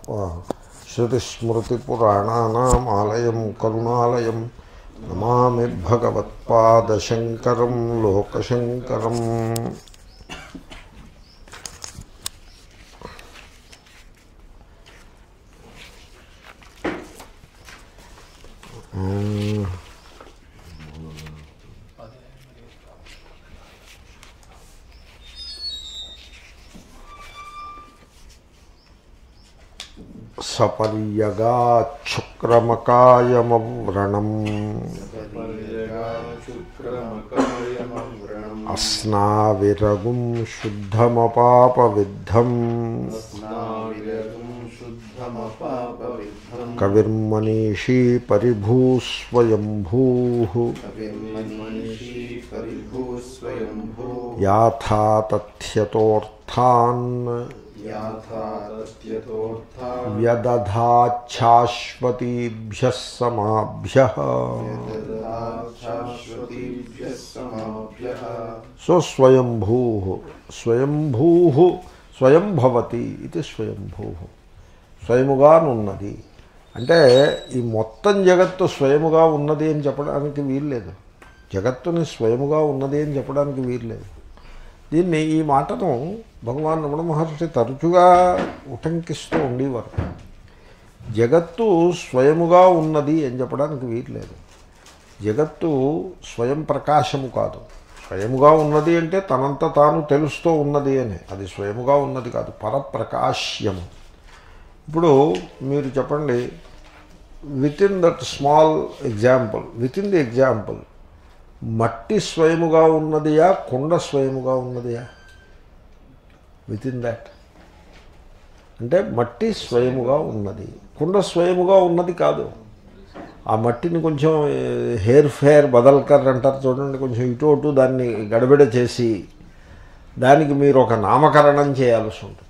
శృతిస్మృతిపురాణానామాలయం కరుణాలయం నమామి భగవత్పాదశంకరం లోకశంకరం సపర్యగాచ్చుక్రమకాయమవ్రణం శుక్రమకాయమవ్రణం అస్నావిరగుం శుద్ధమపాపవిద్ధం స్నావిరగం శుద్ధమపాపవిద్ధం కవిర్మనీషీ పరిభూస్వయంభూ కవిర్మనీషీ పరిభూ స్వయంభూ యాథా తథ్యతోర్థాన్ యాథా తత్యతోర్థా వ్యదధాచ్ఛాశ్వతీభ్య సమాభ్య శాశ్వతీభ్యः సమాభ్యः సో స్వయంభూ స్వయంభూ స్వయం భవతి ఇది స్వయంభూ స్వయముగానున్నది అంటే ఈ మొత్తం జగత్తు స్వయముగా ఉన్నది అని చెప్పడానికి వీల్లేదు జగత్తుని స్వయముగా ఉన్నది అని చెప్పడానికి వీల్లేదు దీన్ని ఈ మాటను భగవాన్ రమణ మహర్షి తరచుగా ఉటంకిస్తూ ఉండేవారు జగత్తు స్వయముగా ఉన్నది అని చెప్పడానికి వీల్లేదు జగత్తు స్వయం ప్రకాశము కాదు స్వయముగా ఉన్నది అంటే తనంత తాను తెలుస్తూ ఉన్నది అని అది స్వయముగా ఉన్నది కాదు పరప్రకాశ్యము ఇప్పుడు మీరు చెప్పండి within that small example within the example మట్టి స్వయముగా ఉన్నదియా కుండ స్వయముగా ఉన్నదియా విత్ ఇన్ దట్ అంటే మట్టి స్వయముగా ఉన్నది కుండ స్వయముగా ఉన్నది కాదు ఆ మట్టిని కొంచెం హెయిర్ ఫేర్ బదల్కర్ అంటారు చూడండి కొంచెం ఇటు అటు దాన్ని గడబిడ చేసి దానికి మీరు ఒక నామకరణం చేయాల్సి ఉంటుంది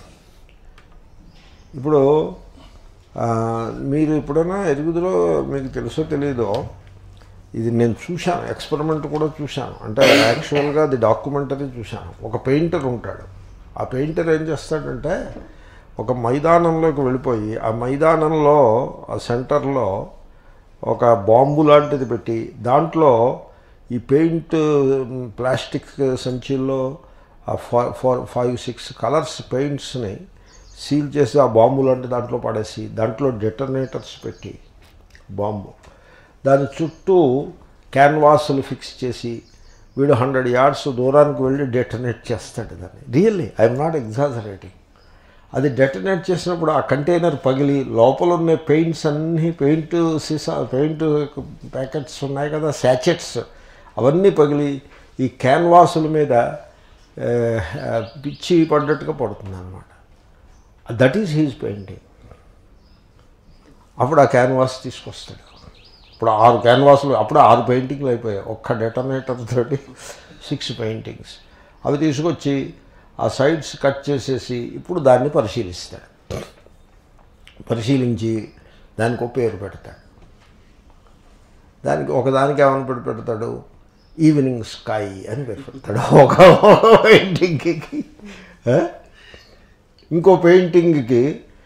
ఇప్పుడు ఆ, మీరు ఎప్పుడైనా ఎరుగుదలో మీకు తెలుసో తెలీదో ఇది నేను చూశాను ఎక్స్పెరిమెంట్ కూడా చూశాను అంటే యాక్చువల్గా అది డాక్యుమెంటరీ చూశాను ఒక పెయింటర్ ఉంటాడు ఆ పెయింటర్ ఏం చేస్తాడంటే ఒక మైదానంలోకి వెళ్ళిపోయి ఆ మైదానంలో ఆ సెంటర్లో ఒక బాంబు లాంటిది పెట్టి దాంట్లో ఈ పెయింట్ మ్, ప్లాస్టిక్ సంచుల్లో ఆ four four five six colours పెయింట్స్ని సీల్ చేసి ఆ బాంబు లాంటి దాంట్లో పడేసి దాంట్లో డెటనేటర్స్ పెట్టి బాంబు దాని చుట్టూ క్యాన్వాసులు ఫిక్స్ చేసి వీడు హండ్రెడ్ యార్డ్స్ దూరానికి వెళ్ళి డెటనేట్ చేస్తాడు దాన్ని రియల్లీ ఐఎమ్ నాట్ ఎగ్జాజరేటింగ్ అది డెటనేట్ చేసినప్పుడు ఆ కంటైనర్ పగిలి లోపల ఉన్న పెయింట్స్ అన్నీ పెయింట్ సీసా పెయింట్ ప్యాకెట్స్ ఉన్నాయి కదా శాచెట్స్ అవన్నీ పగిలి ఈ క్యాన్వాసుల మీద ఆ, ఆ, పిచ్చి పడ్డట్టుగా పడుతుంది అనమాట దట్ ఈజ్ హీజ్ పెయింటింగ్ అప్పుడు ఆ క్యాన్వాస్ తీసుకొస్తాడు ఇప్పుడు ఆరు క్యాన్వాసులు అప్పుడు ఆరు పెయింటింగ్లు అయిపోయాయి ఒక్క డెటనేటర్ తోటి సిక్స్ పెయింటింగ్స్ అవి తీసుకొచ్చి ఆ సైడ్స్ కట్ చేసేసి ఇప్పుడు దాన్ని పరిశీలిస్తాడు పరిశీలించి దానికి ఒక పేరు పెడతాడు దానికి ఒకదానికి ఏమని పెట్టి పెడతాడు ఈవినింగ్ స్కై అని పేరు పెడతాడు ఒక పెయింటింగ్కి ఆ? ఇంకో పెయింటింగ్కి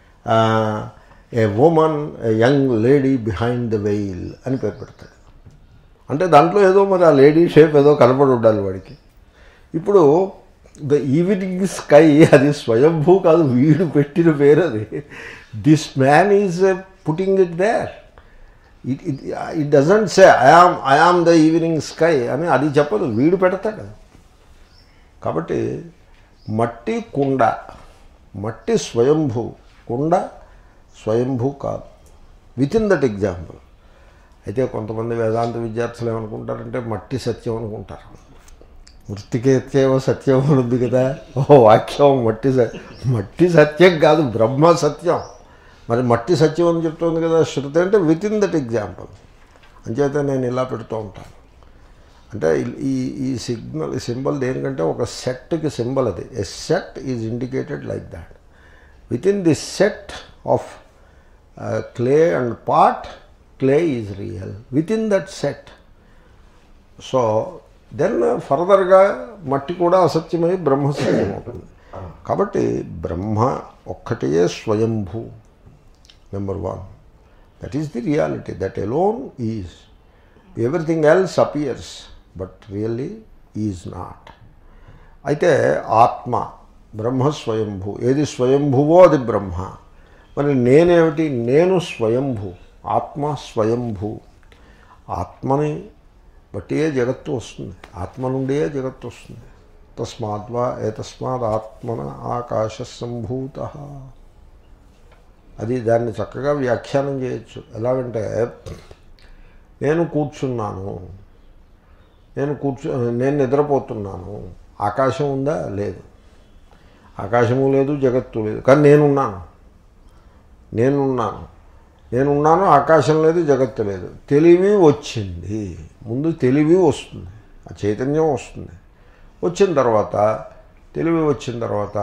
a woman a young lady behind the veil అని పేరు పెడతాడు అంటే దాంట్లో ఏదో మరి ఆ లేడీ షేప్ ఏదో కనపడి ఉండాలి వాడికి ఇప్పుడు ద ఈవినింగ్ స్కై అది స్వయంభూ కాదు వీడు పెట్టిన పేరు అది this man is putting it there it it it doesn't say I am I am the evening sky అని అది చెప్పదు వీడు పెడతాడు కాబట్టి మట్టి కుండ మట్టి స్వయంభూ కుండ స్వయంభూ కాదు విత్ ఇన్ దట్ ఎగ్జాంపుల్ అయితే కొంతమంది వేదాంత విద్యార్థులు ఏమనుకుంటారంటే మట్టి సత్యం అనుకుంటారు మృతికేత్యేవ సత్యం అని ఉంది కదా ఓ వాక్యం మట్టి స- మట్టి సత్యం కాదు బ్రహ్మ సత్యం మరి మట్టి సత్యం అని చెప్తుంది కదా శృతి అంటే విత్ ఇన్ దట్ ఎగ్జాంపుల్ అంచేత నేను ఇలా పెడుతూ ఉంటాను అంటే ఈ ఈ సిగ్నల్ ఈ సింబల్ దేనికంటే ఒక సెట్కి సింబల్ అది a set is indicated like that within the set of clay and pot clay is real within that set so then ఫర్దర్గా మట్టి కూడా అసత్యమై బ్రహ్మ సత్యం అవుతుంది కాబట్టి బ్రహ్మ ఒక్కటే స్వయంభూ number one that is the reality that alone is everything else appears but really is not అయితే ఆత్మ బ్రహ్మ స్వయంభూ ఏది స్వయంభువో అది బ్రహ్మ మరి నేనేమిటి నేను స్వయంభూ ఆత్మ స్వయంభూ ఆత్మని బట్టియే జగత్తు వస్తుంది ఆత్మ నుండియే జగత్తు వస్తుంది తస్మాద్వా ఏతస్మాత్ ఆత్మన ఆకాశ సంభూత అది దాన్ని చక్కగా వ్యాఖ్యానం చేయొచ్చు ఎలాగంటే నేను కూర్చున్నాను నేను కూర్చు నేను నిద్రపోతున్నాను ఆకాశం ఉందా లేదు ఆకాశము లేదు జగత్తు లేదు కానీ నేనున్నాను నేనున్నాను నేనున్నాను ఆకాశం లేదు జగత్తు లేదు తెలివి వచ్చింది ముందు తెలివి వస్తుంది ఆ చైతన్యం వస్తుంది వచ్చిన తర్వాత తెలివి వచ్చిన తర్వాత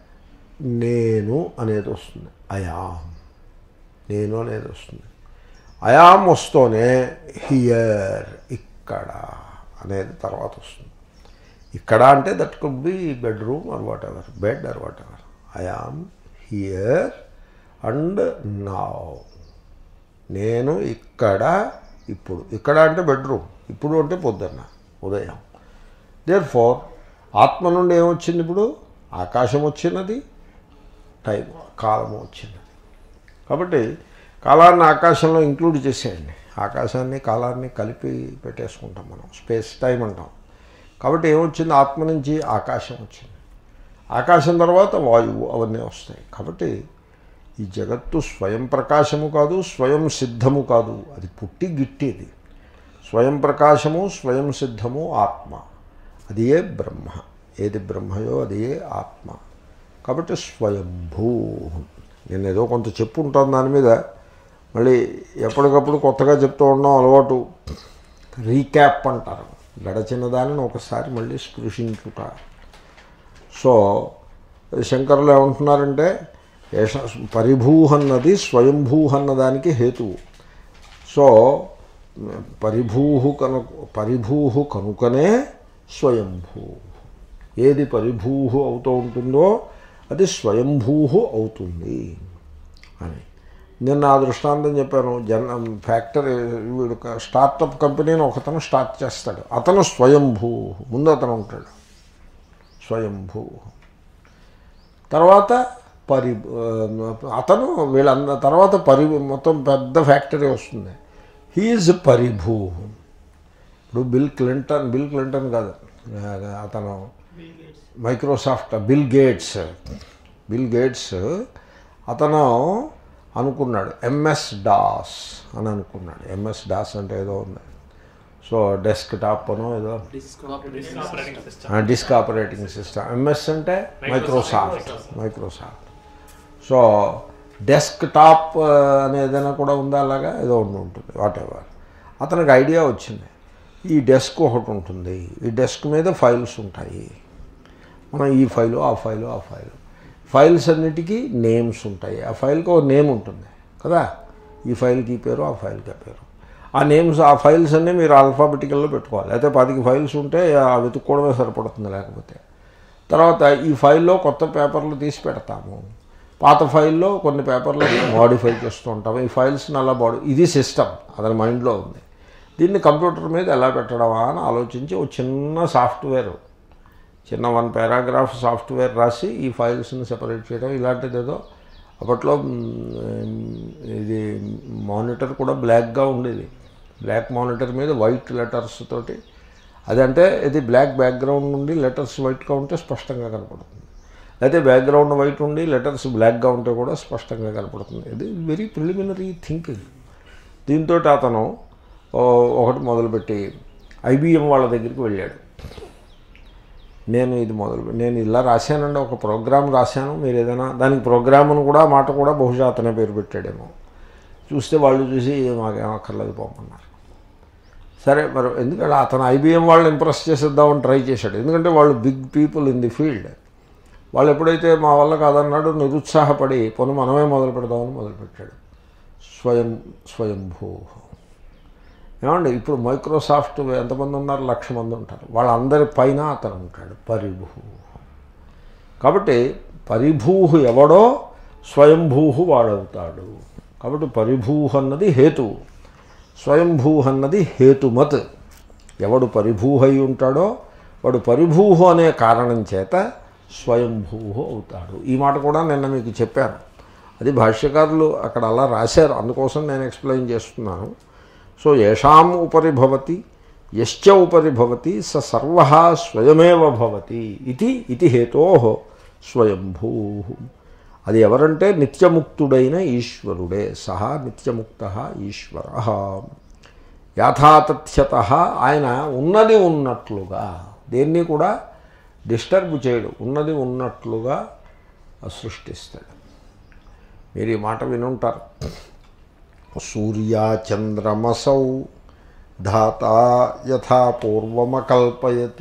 నేను అనేది వస్తుంది అయాం నేను అనేది వస్తుంది అయాం వస్తూనే హియర్ ఇక్కడ అనేది తర్వాత వస్తుంది ఇక్కడ అంటే that could be bedroom or whatever bed or whatever I am here and now నేను ఇక్కడ ఇప్పుడు ఇక్కడ అంటే బెడ్రూమ్ ఇప్పుడు అంటే పొద్దున్న ఉదయం దేర్ ఫోర్ ఆత్మ నుండి ఏమొచ్చింది ఇప్పుడు ఆకాశం వచ్చినది టైం కాలం వచ్చినది కాబట్టి కాలాన్ని ఆకాశంలో ఇంక్లూడ్ చేసేయండి ఆకాశాన్ని కాలాన్ని కలిపి పెట్టేసుకుంటాం మనం స్పేస్ టైం అంటాం కాబట్టి ఏమొచ్చింది ఆత్మ నుంచి ఆకాశం వచ్చింది ఆకాశం తర్వాత వాయువు అవన్నీ వస్తాయి కాబట్టి ఈ జగత్తు స్వయం ప్రకాశము కాదు స్వయం సిద్ధము కాదు అది పుట్టి గిట్టేది స్వయం ప్రకాశము స్వయం సిద్ధము ఆత్మ అది ఏ బ్రహ్మ ఏది బ్రహ్మయో అది ఏ ఆత్మ కాబట్టి స్వయంభూ నేను ఏదో కొంత చెప్పు ఉంటాను దాని మీద మళ్ళీ ఎప్పటికప్పుడు కొత్తగా చెప్తూ ఉండడం అలవాటు రీక్యాప్ అంటారు గడచిన దానిని ఒకసారి మళ్ళీ స్పృశించుట సో శంకరులు ఏమంటున్నారంటే ఏష పరిభూహన్నది స్వయంభూహన్న దానికి హేతువు సో పరిభూహు కను పరిభూహు కనుకనే స్వయంభూ ఏది పరిభూహు అవుతూ ఉంటుందో అది స్వయంభూహు అవుతుంది అని నేను ఆ దృష్టాంతం చెప్పాను జన ఫ్యాక్టరీ వీడు స్టార్టప్ కంపెనీని ఒకతను స్టార్ట్ చేస్తాడు అతను స్వయంభూ ముందు అతను ఉంటాడు స్వయంభూ తర్వాత పరి అతను వీళ్ళంద తర్వాత పరి మొత్తం పెద్ద ఫ్యాక్టరీ వస్తుంది హీఈస్ పరిభూ ఇప్పుడు బిల్ క్లింటన్ బిల్ క్లింటన్ కాదు అతను Microsoft Bill Gates Bill Gates అతను అనుకున్నాడు ఎంఎస్ డాస్ అని అనుకున్నాడు ఎంఎస్ డాస్ అంటే ఏదో ఉంది సో డెస్క్ టాప్ అనో ఏదో డిస్క్ ఆపరేటింగ్ సిస్టమ్ ఎంఎస్ అంటే Microsoft Microsoft so desktop అనేదైనా కూడా ఉందా అలాగా ఏదో ఉండి ఉంటుంది వాట్ ఎవర్ అతనికి ఐడియా వచ్చింది ఈ డెస్క్ ఒకటి ఉంటుంది ఈ డెస్క్ మీద ఫైల్స్ ఉంటాయి మనం ఈ ఫైలు ఆ ఫైలు ఆ ఫైలు ఫైల్స్ అన్నిటికీ నేమ్స్ ఉంటాయి ఆ ఫైల్కి ఒక నేమ్ ఉంటుంది కదా ఈ ఫైల్కి ఈ పేరు ఆ ఫైల్కి ఆ పేరు ఆ నేమ్స్ ఆ ఫైల్స్ అన్నీ మీరు ఆల్ఫాబెటికల్లో పెట్టుకోవాలి అయితే పదికి ఫైల్స్ ఉంటే ఆ వెతుక్కోవడమే సరిపడుతుంది లేకపోతే తర్వాత ఈ ఫైల్లో కొత్త పేపర్లు తీసి పెడతాము పాత ఫైల్లో కొన్ని పేపర్లు మాడిఫై చేస్తూ ఉంటాము ఈ ఫైల్స్ని అలా బాడీ ఇది సిస్టమ్ అతని మైండ్లో ఉంది దీన్ని కంప్యూటర్ మీద ఎలా పెట్టడమా అని ఆలోచించి ఒక చిన్న సాఫ్ట్వేర్ చిన్న వన్ పారాగ్రాఫ్ సాఫ్ట్వేర్ రాసి ఈ ఫైల్స్ని సెపరేట్ చేయడం ఇలాంటిది ఏదో అప్పట్లో ఇది మానిటర్ కూడా బ్లాక్గా ఉండేది బ్లాక్ మానిటర్ మీద వైట్ లెటర్స్ తోటి అదంటే ఇది బ్లాక్ బ్యాక్గ్రౌండ్ నుండి లెటర్స్ వైట్గా ఉంటే స్పష్టంగా కనపడుతుంది అయితే బ్యాక్గ్రౌండ్ వైట్ ఉండి లెటర్స్ బ్లాక్గా ఉంటే కూడా స్పష్టంగా కనపడుతుంది ఇది వెరీ ప్రిలిమినరీ థింకింగ్ దీంతో అతను ఒకటి మొదలుపెట్టి ఐబిఎం వాళ్ళ దగ్గరికి వెళ్ళాడు నేను ఇది మొదలు నేను ఇలా రాశానండి ఒక ప్రోగ్రామ్ రాశాను మీరు ఏదైనా దానికి ప్రోగ్రామ్ను కూడా మాట కూడా బహుశా అతనే పేరు పెట్టాడేమో చూస్తే వాళ్ళు చూసి మాకేం అక్కర్లేదు పోమన్నారు సరే మరి ఎందుకంటే అతను ఐబిఎం వాళ్ళని ఇంప్రెస్ చేసేద్దామని ట్రై చేశాడు ఎందుకంటే వాళ్ళు big people in the field వాళ్ళు ఎప్పుడైతే మా వల్ల కాదన్నాడు నిరుత్సాహపడి పను మనమే మొదలు పెడదామని మొదలుపెట్టాడు స్వయం స్వయంభూ ఏమండి ఇప్పుడు మైక్రోసాఫ్ట్ ఎంతమంది ఉన్నారు లక్ష మంది ఉంటారు వాళ్ళందరి పైన అతను ఉంటాడు పరిభూ కాబట్టి పరిభూహు ఎవడో స్వయంభూహు వాడవుతాడు కాబట్టి పరిభూహు అన్నది హేతువు స్వయంభూ అన్నది హేతుమత్ ఎవడు పరిభూహై ఉంటాడో వాడు పరిభూహు అనే కారణం చేత స్వయంభూహు అవుతాడు ఈ మాట కూడా నిన్న మీకు చెప్పాను అది భాష్యకారులు అక్కడ అలా రాశారు అందుకోసం నేను ఎక్స్ప్లెయిన్ చేస్తున్నాను సో ఏషాం ఉపరి భవతి యశ్చ ఉపరి భవతి స సర్వ స్వయమేవ భవతి ఇది ఇది హేతో స్వయంభూ అది ఎవరంటే నిత్యముక్తుడైన ఈశ్వరుడే సహా నిత్యముక్త ఈశ్వర యాథాతథ్యత ఆయన ఉన్నది ఉన్నట్లుగా దేన్ని కూడా డిస్టర్బ్ చేయడు ఉన్నది ఉన్నట్లుగా సృష్టిస్తాడు మీరు ఈ మాట వినుంటారు సూర్యాచంద్రమసౌ ధాత యథా పూర్వమకల్పయత్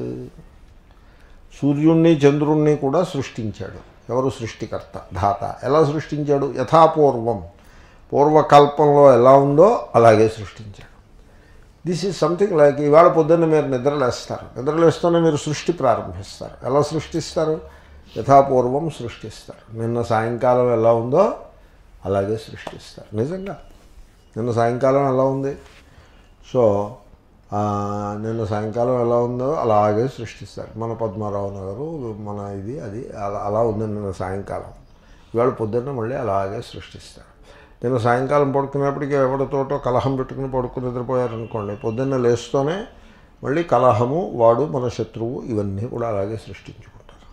సూర్యుణ్ణి చంద్రుణ్ణి కూడా సృష్టించాడు ఎవరు సృష్టికర్త ధాత ఎలా సృష్టించాడు యథాపూర్వం పూర్వకల్పంలో ఎలా ఉందో అలాగే సృష్టించాడు దిస్ ఈజ్ సంథింగ్ లైక్ ఇవాళ పొద్దున్న మీరు నిద్రలేస్తారు నిద్రలేస్తూనే మీరు సృష్టి ప్రారంభిస్తారు ఎలా సృష్టిస్తారు యథాపూర్వం సృష్టిస్తారు నిన్న సాయంకాలం ఎలా ఉందో అలాగే సృష్టిస్తారు నిజంగా నిన్న సాయంకాలం ఎలా ఉంది సో ఆ, నిన్న సాయంకాలం ఎలా ఉందో అలాగే సృష్టిస్తారు మన పద్మారావు నగరు మన ఇది అది అలా అలా ఉంది నిన్న సాయంకాలం ఇవాళ పొద్దున్న మళ్ళీ అలాగే సృష్టిస్తారు నిన్న సాయంకాలం పడుకునేప్పటికీ ఎవరితోటో కలహం పెట్టుకుని పడుకుని నిద్రపోయారనుకోండి పొద్దున్న లేస్తూనే మళ్ళీ కలహము వాడు మన శత్రువు ఇవన్నీ కూడా అలాగే సృష్టించుకుంటారు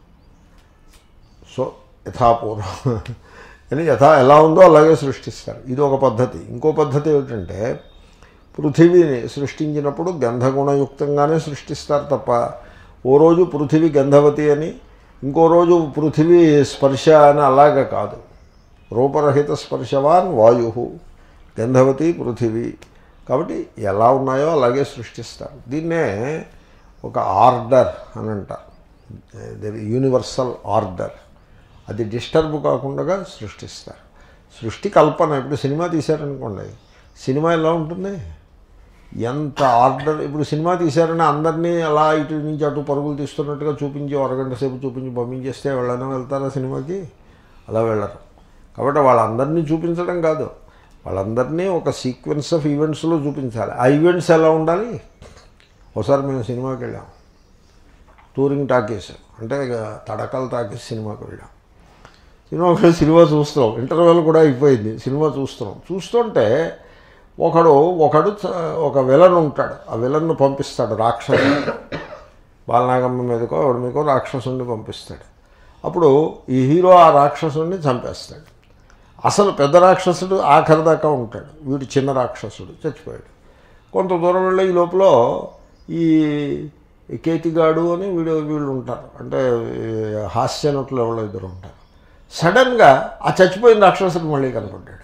సో యథాపూర్వం అని యథా ఎలా ఉందో అలాగే సృష్టిస్తారు ఇది ఒక పద్ధతి ఇంకో పద్ధతి ఏమిటంటే పృథివీని సృష్టించినప్పుడు గంధగుణయుక్తంగానే సృష్టిస్తారు తప్ప ఓ రోజు పృథివీ గంధవతి అని ఇంకో రోజు పృథివీ స్పర్శ అని అలాగే కాదు రూపరహిత స్పర్శవాన్ వాయు గంధవతి పృథివీ కాబట్టి ఎలా ఉన్నాయో అలాగే సృష్టిస్తారు దీన్నే ఒక ఆర్డర్ అని అంటారు యూనివర్సల్ ఆర్డర్ అది డిస్టర్బ్ కాకుండా సృష్టిస్తారు సృష్టి కల్పన ఇప్పుడు సినిమా తీశారనుకోండి సినిమా ఎలా ఉంటుంది ఎంత ఆర్డర్ ఇప్పుడు సినిమా తీశారని అందరినీ అలా ఇటు నుంచి అటు పరుగులు తీస్తున్నట్టుగా చూపించి ఓ అరగంట సేపు చూపించి పంపించేస్తే వెళ్ళడం వెళ్తారా సినిమాకి అలా వెళ్ళరు కాబట్టి వాళ్ళందరినీ చూపించడం కాదు వాళ్ళందరినీ ఒక సీక్వెన్స్ ఆఫ్ ఈవెంట్స్లో చూపించాలి ఆ ఈవెంట్స్ ఎలా ఉండాలి ఒకసారి మేము సినిమాకి వెళ్ళాం టూరింగ్ టాకీస్ అంటే ఇక తడకల టాకీస్ సినిమాకి వెళ్ళాం సినిమాకి వెళ్ళి సినిమా చూస్తున్నాం ఇంటర్వెల్ కూడా అయిపోయింది సినిమా చూస్తున్నాం చూస్తుంటే ఒకడు ఒకడు చ- ఒక విలన్ ఉంటాడు ఆ విలన్ను పంపిస్తాడు రాక్షసుడు బాలనాగమ్మ మీదకో ఎవరి మీదకో రాక్షసుడిని పంపిస్తాడు అప్పుడు ఈ హీరో ఆ రాక్షసుడిని చంపేస్తాడు అసలు పెద్ద రాక్షసుడు ఆఖరి దాకా ఉంటాడు వీడు చిన్న రాక్షసుడు చచ్చిపోయాడు కొంత దూరం వెళ్ళే ఈ లోపల ఈ ఈ కేతిగాడు అని వీడు వీళ్ళు ఉంటారు అంటే ఈ హాస్య నటులు ఎవరో ఇద్దరు ఉంటారు సడన్గా ఆ చచ్చిపోయిన రాక్షసుడు మళ్ళీ కనపడ్డాడు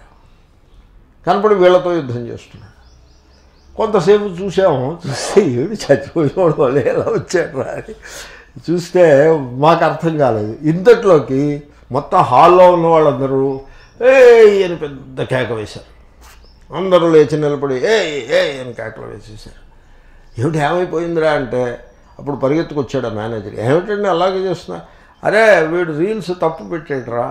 కనపడి వీళ్ళతో యుద్ధం చేస్తున్నాడు కొంతసేపు చూసాము చూస్తే ఏడు చచ్చిపోయేవాడు వాళ్ళు ఎలా వచ్చాడు రా అని చూస్తే మాకు అర్థం కాలేదు ఇంతట్లోకి మొత్తం హాల్లో ఉన్న వాళ్ళందరూ ఏ అని పెద్ద కేక వేశారు అందరూ లేచి నిలబడి ఏ ఏ అని కేకలు వేసేసారు ఏమిటి ఏమైపోయిందిరా అంటే అప్పుడు పరిగెత్తుకొచ్చాడు ఆ మేనేజర్ ఏమిటండి అలాగే చేస్తున్నా అరే వీడు రీల్స్ తప్పు పెట్టాడురా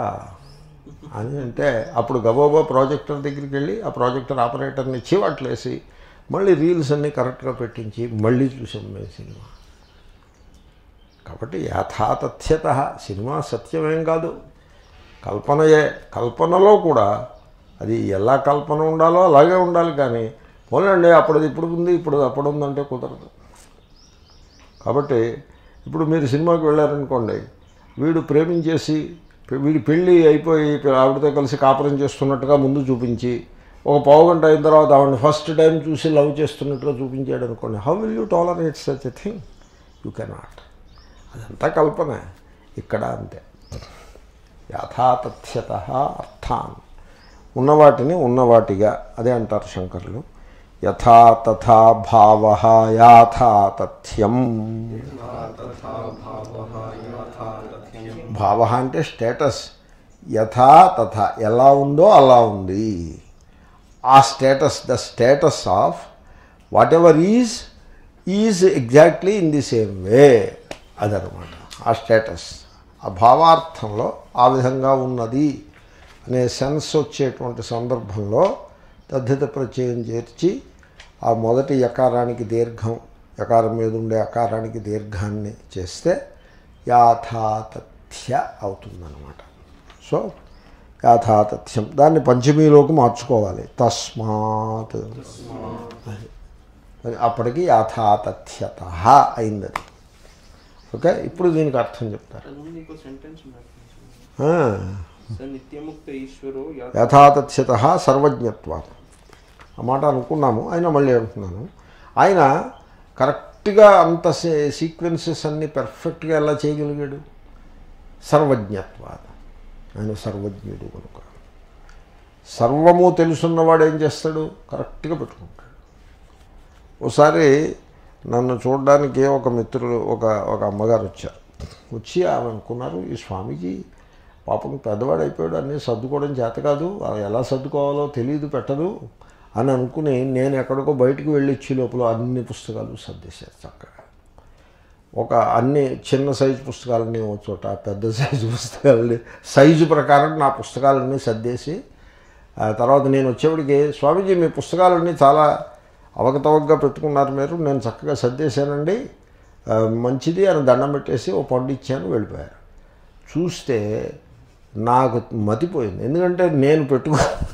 అని అంటే అప్పుడు గబోబా ప్రాజెక్టర్ దగ్గరికి వెళ్ళి ఆ ప్రాజెక్టర్ ఆపరేటర్ని చీవాట్లేసి మళ్ళీ రీల్స్ అన్నీ కరెక్ట్గా పెట్టించి మళ్ళీ చూసాం మేము సినిమా కాబట్టి యథాతథ్యత సినిమా సత్యమేం కాదు కల్పనయే కల్పనలో కూడా అది ఎలా కల్పన ఉండాలో అలాగే ఉండాలి కానీ పోలండి అప్పుడుది ఇప్పుడు ఉంది ఇప్పుడు అప్పుడు ఉందంటే కుదరదు కాబట్టి ఇప్పుడు మీరు సినిమాకి వెళ్ళారనుకోండి వీడు ప్రేమించేసి వీడి పెళ్ళి అయిపోయి ఆవిడతో కలిసి కాపురం చేస్తున్నట్టుగా ముందు చూపించి ఒక పావు గంట అయిన తర్వాత ఆవిడని ఫస్ట్ టైం చూసి లవ్ చేస్తున్నట్టుగా చూపించాడు అనుకోండి how will you tolerate such a thing you cannot అదంతా కల్పన ఇక్కడ అంతే యథాతథ్యత అర్థాన్ ఉన్నవాటిని ఉన్నవాటిగా అదే అంటారు శంకరులు యథా తథా భావ యాథా తథ్యం తథా భావః యథా తథ్యం భావ అంటే స్టేటస్ యథా తథా ఎలా ఉందో అలా ఉంది ఆ status the status of whatever is is exactly in the same way అదనమాట ఆ స్టేటస్ ఆ భావార్థంలో ఆ విధంగా ఉన్నది అనే సెన్స్ వచ్చేటువంటి సందర్భంలో తద్ధిత ప్రత్యయం చేర్చి ఆ మొదటి యకారానికి దీర్ఘం యకారం మీద ఉండే అకారానికి దీర్ఘాన్ని చేస్తే యాథాతథ్య అవుతుందన్నమాట సో యాథాతథ్యం దాన్ని పంచమీలోకి మార్చుకోవాలి తస్మాత్ అది. మరి అప్పటికి యాథాతథ్యత అయింది అది ఓకే ఇప్పుడు దీనికి అర్థం చెప్తారు ముందు ఇంకో సెంటెన్స్ ఉన్నట్టు ఆ, స నిత్యముక్త ఈశ్వరో యా- యథాతథ్యత సర్వజ్ఞత్వం ఆ మాట అనుకున్నాము ఆయన మళ్ళీ అంటున్నాను ఆయన కరెక్ట్గా అంత సీక్వెన్సెస్ అన్నీ పెర్ఫెక్ట్గా ఎలా చేయగలిగాడు సర్వజ్ఞత్వాద ఆయన సర్వజ్ఞుడు కనుక సర్వము తెలుసున్నవాడు ఏం చేస్తాడు కరెక్ట్గా పెట్టుకుంటాడు ఒకసారి నన్ను చూడడానికి ఒక మిత్రులు ఒక ఒక అమ్మగారు వచ్చారు వచ్చి ఆమె అనుకున్నారు ఈ స్వామీజీ పాపం పెద్దవాడు అయిపోయాడు అన్నీ సర్దుకోవడం చేత కాదు అది ఎలా సర్దుకోవాలో తెలియదు పెట్టదు అని అనుకుని నేను ఎక్కడికో బయటికి వెళ్ళి ఇచ్చే లోపల అన్ని పుస్తకాలు సర్దేశారు చక్కగా ఒక అన్ని చిన్న సైజు పుస్తకాలన్నీ ఓ చోట పెద్ద సైజు పుస్తకాలని సైజు ప్రకారం నా పుస్తకాలన్నీ సర్దేసి ఆ తర్వాత నేను వచ్చేప్పటికి స్వామీజీ మీ పుస్తకాలన్నీ చాలా అవకతవకగా పెట్టుకున్నారు మీరు నేను చక్కగా సర్దేశానండి ఆ, మంచిది అని దండం పెట్టేసి ఓ పండు ఇచ్చాను వెళ్ళిపోయారు చూస్తే నాకు మతిపోయింది ఎందుకంటే నేను పెట్టుకో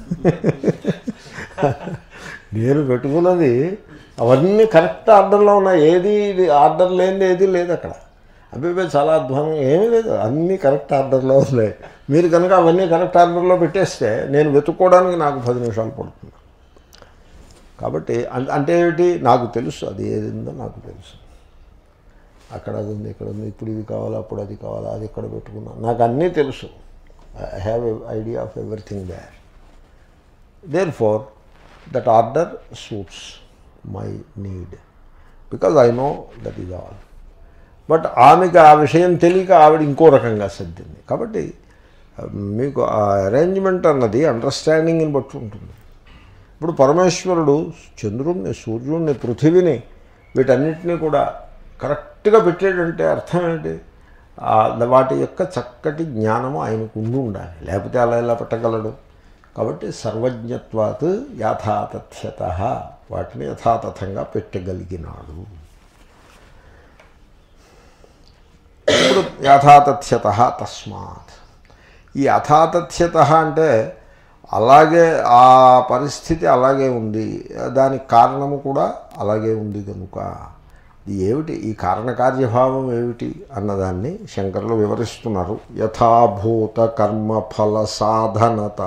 నేను పెట్టుకున్నది అవన్నీ కరెక్ట్ ఆర్డర్లో ఉన్నాయి ఏది ఇది ఆర్డర్ లేనిది ఏది లేదు అక్కడ అభిప్రాయం చాలా అధ్వానం ఏమీ లేదు అన్నీ కరెక్ట్ ఆర్డర్లో ఉన్నాయి మీరు కనుక అవన్నీ కరెక్ట్ ఆర్డర్లో పెట్టేస్తే నేను వెతుక్కోవడానికి నాకు పది నిమిషాలు పడుతుంది కాబట్టి అం- అంటే ఏమిటి నాకు తెలుసు అది ఏది ఉందో నాకు తెలుసు అక్కడ అది ఉంది ఇక్కడ ఉంది ఇప్పుడు ఇది కావాలా అప్పుడు అది కావాలా అది ఇక్కడ పెట్టుకున్నా నాకు అన్నీ తెలుసు I have a idea of everything there there for that order suits my need because I know that is all but ఆమెకి ఆ విషయం తెలియక ఆవిడ ఇంకో రకంగా సర్దింది కాబట్టి ఆ, మీకు ఆ అరేంజ్మెంట్ అన్నది అండర్స్టాండింగ్ని బట్టి ఉంటుంది ఇప్పుడు పరమేశ్వరుడు చంద్రుణ్ణి సూర్యుడిని పృథివిని వీటన్నిటినీ కూడా కరెక్ట్గా పెట్టాడంటే అర్థం ఏంటి ఆ వాటి యొక్క చక్కటి జ్ఞానము ఆయనకు ఉండి ఉండాలి లేకపోతే అలా ఎలా పెట్టగలడు కాబట్టి సర్వజ్ఞత్వాత్ యథాతథ్యత వాటిని యథాతథంగా పెట్టగలిగినాడు ఇప్పుడు యథాతథ్యత తస్మాత్ ఈ యథాతథ్యత అంటే అలాగే ఆ పరిస్థితి అలాగే ఉంది దానికి కారణము కూడా అలాగే ఉంది కనుక ఇది ఏమిటి ఈ కారణకార్యభావం ఏమిటి అన్నదాన్ని శంకరులు వివరిస్తున్నారు యథాభూత కర్మఫల సాధనత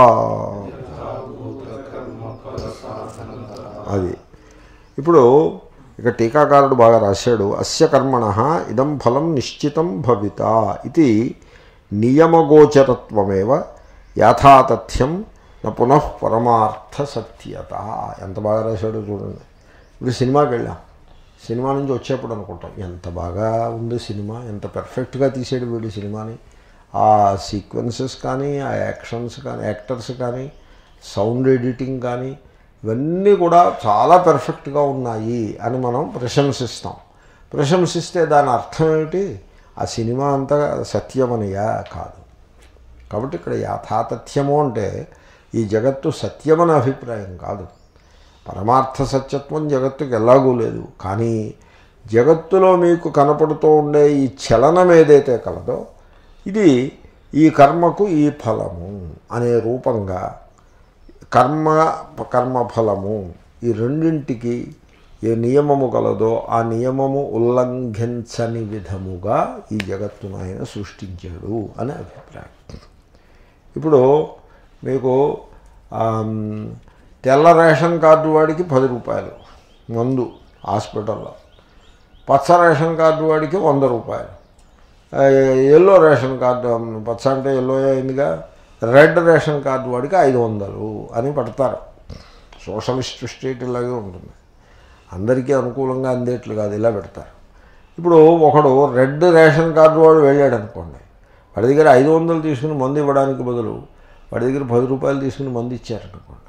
అది ఇప్పుడు ఇక టీకాకారుడు బాగా రాశాడు అస్య కర్మణ ఇదం ఫలం నిశ్చితం భవిత ఇది నియమగోచరత్వమేవ యథాతథ్యం న పునః పరమార్థ సత్యత ఎంత బాగా రాశాడో చూడండి ఇప్పుడు సినిమాకి వెళ్ళాం సినిమా నుంచి వచ్చేప్పుడు అనుకుంటాం ఎంత బాగా ఉంది సినిమా ఎంత పెర్ఫెక్ట్గా తీసాడు వీడు సినిమాని ఆ సీక్వెన్సెస్ కానీ ఆ యాక్షన్స్ కానీ యాక్టర్స్ కానీ సౌండ్ ఎడిటింగ్ కానీ ఇవన్నీ కూడా చాలా పెర్ఫెక్ట్గా ఉన్నాయి అని మనం ప్రశంసిస్తాం ప్రశంసిస్తే దాని అర్థం ఏమిటి ఆ సినిమా అంతా సత్యమనియా కాదు కాబట్టి ఇక్కడ యథాతథ్యము అంటే ఈ జగత్తు సత్యమని అభిప్రాయం కాదు పరమార్థ సత్యత్వం జగత్తుకి ఎలాగూ లేదు కానీ జగత్తులో మీకు కనపడుతూ ఉండే ఈ చలనం ఏదైతే కలదో ఇది ఈ కర్మకు ఈ ఫలము అనే రూపంగా కర్మ కర్మఫలము ఈ రెండింటికి ఏ నియమము కలదో ఆ నియమము ఉల్లంఘించని విధముగా ఈ జగత్తును ఆయన సృష్టించాడు అనే అభిప్రాయం ఇప్పుడు మీకు ఆమ్, తెల్ల రేషన్ కార్డు వాడికి పది రూపాయలు మందు హాస్పిటల్లో పచ్చ రేషన్ కార్డు వాడికి వంద రూపాయలు ఆ, ఎల్లో రేషన్ కార్డు పచ్చ అంటే ఎల్లో అయిందిగా రెడ్ రేషన్ కార్డు వాడికి ఐదు వందలు అని పడతారు సోషలిస్ట్ స్టేట్ ఇలాగే ఉంటుంది అందరికీ అనుకూలంగా అందేట్లు కాదు ఇలా పెడతారు ఇప్పుడు ఒకడు రెడ్ రేషన్ కార్డు వాడు వెళ్ళాడు అనుకోండి వాడి దగ్గర ఐదు వందలు తీసుకుని మందు ఇవ్వడానికి బదులు వాడి దగ్గర పది రూపాయలు తీసుకుని మందు ఇచ్చారనుకోండి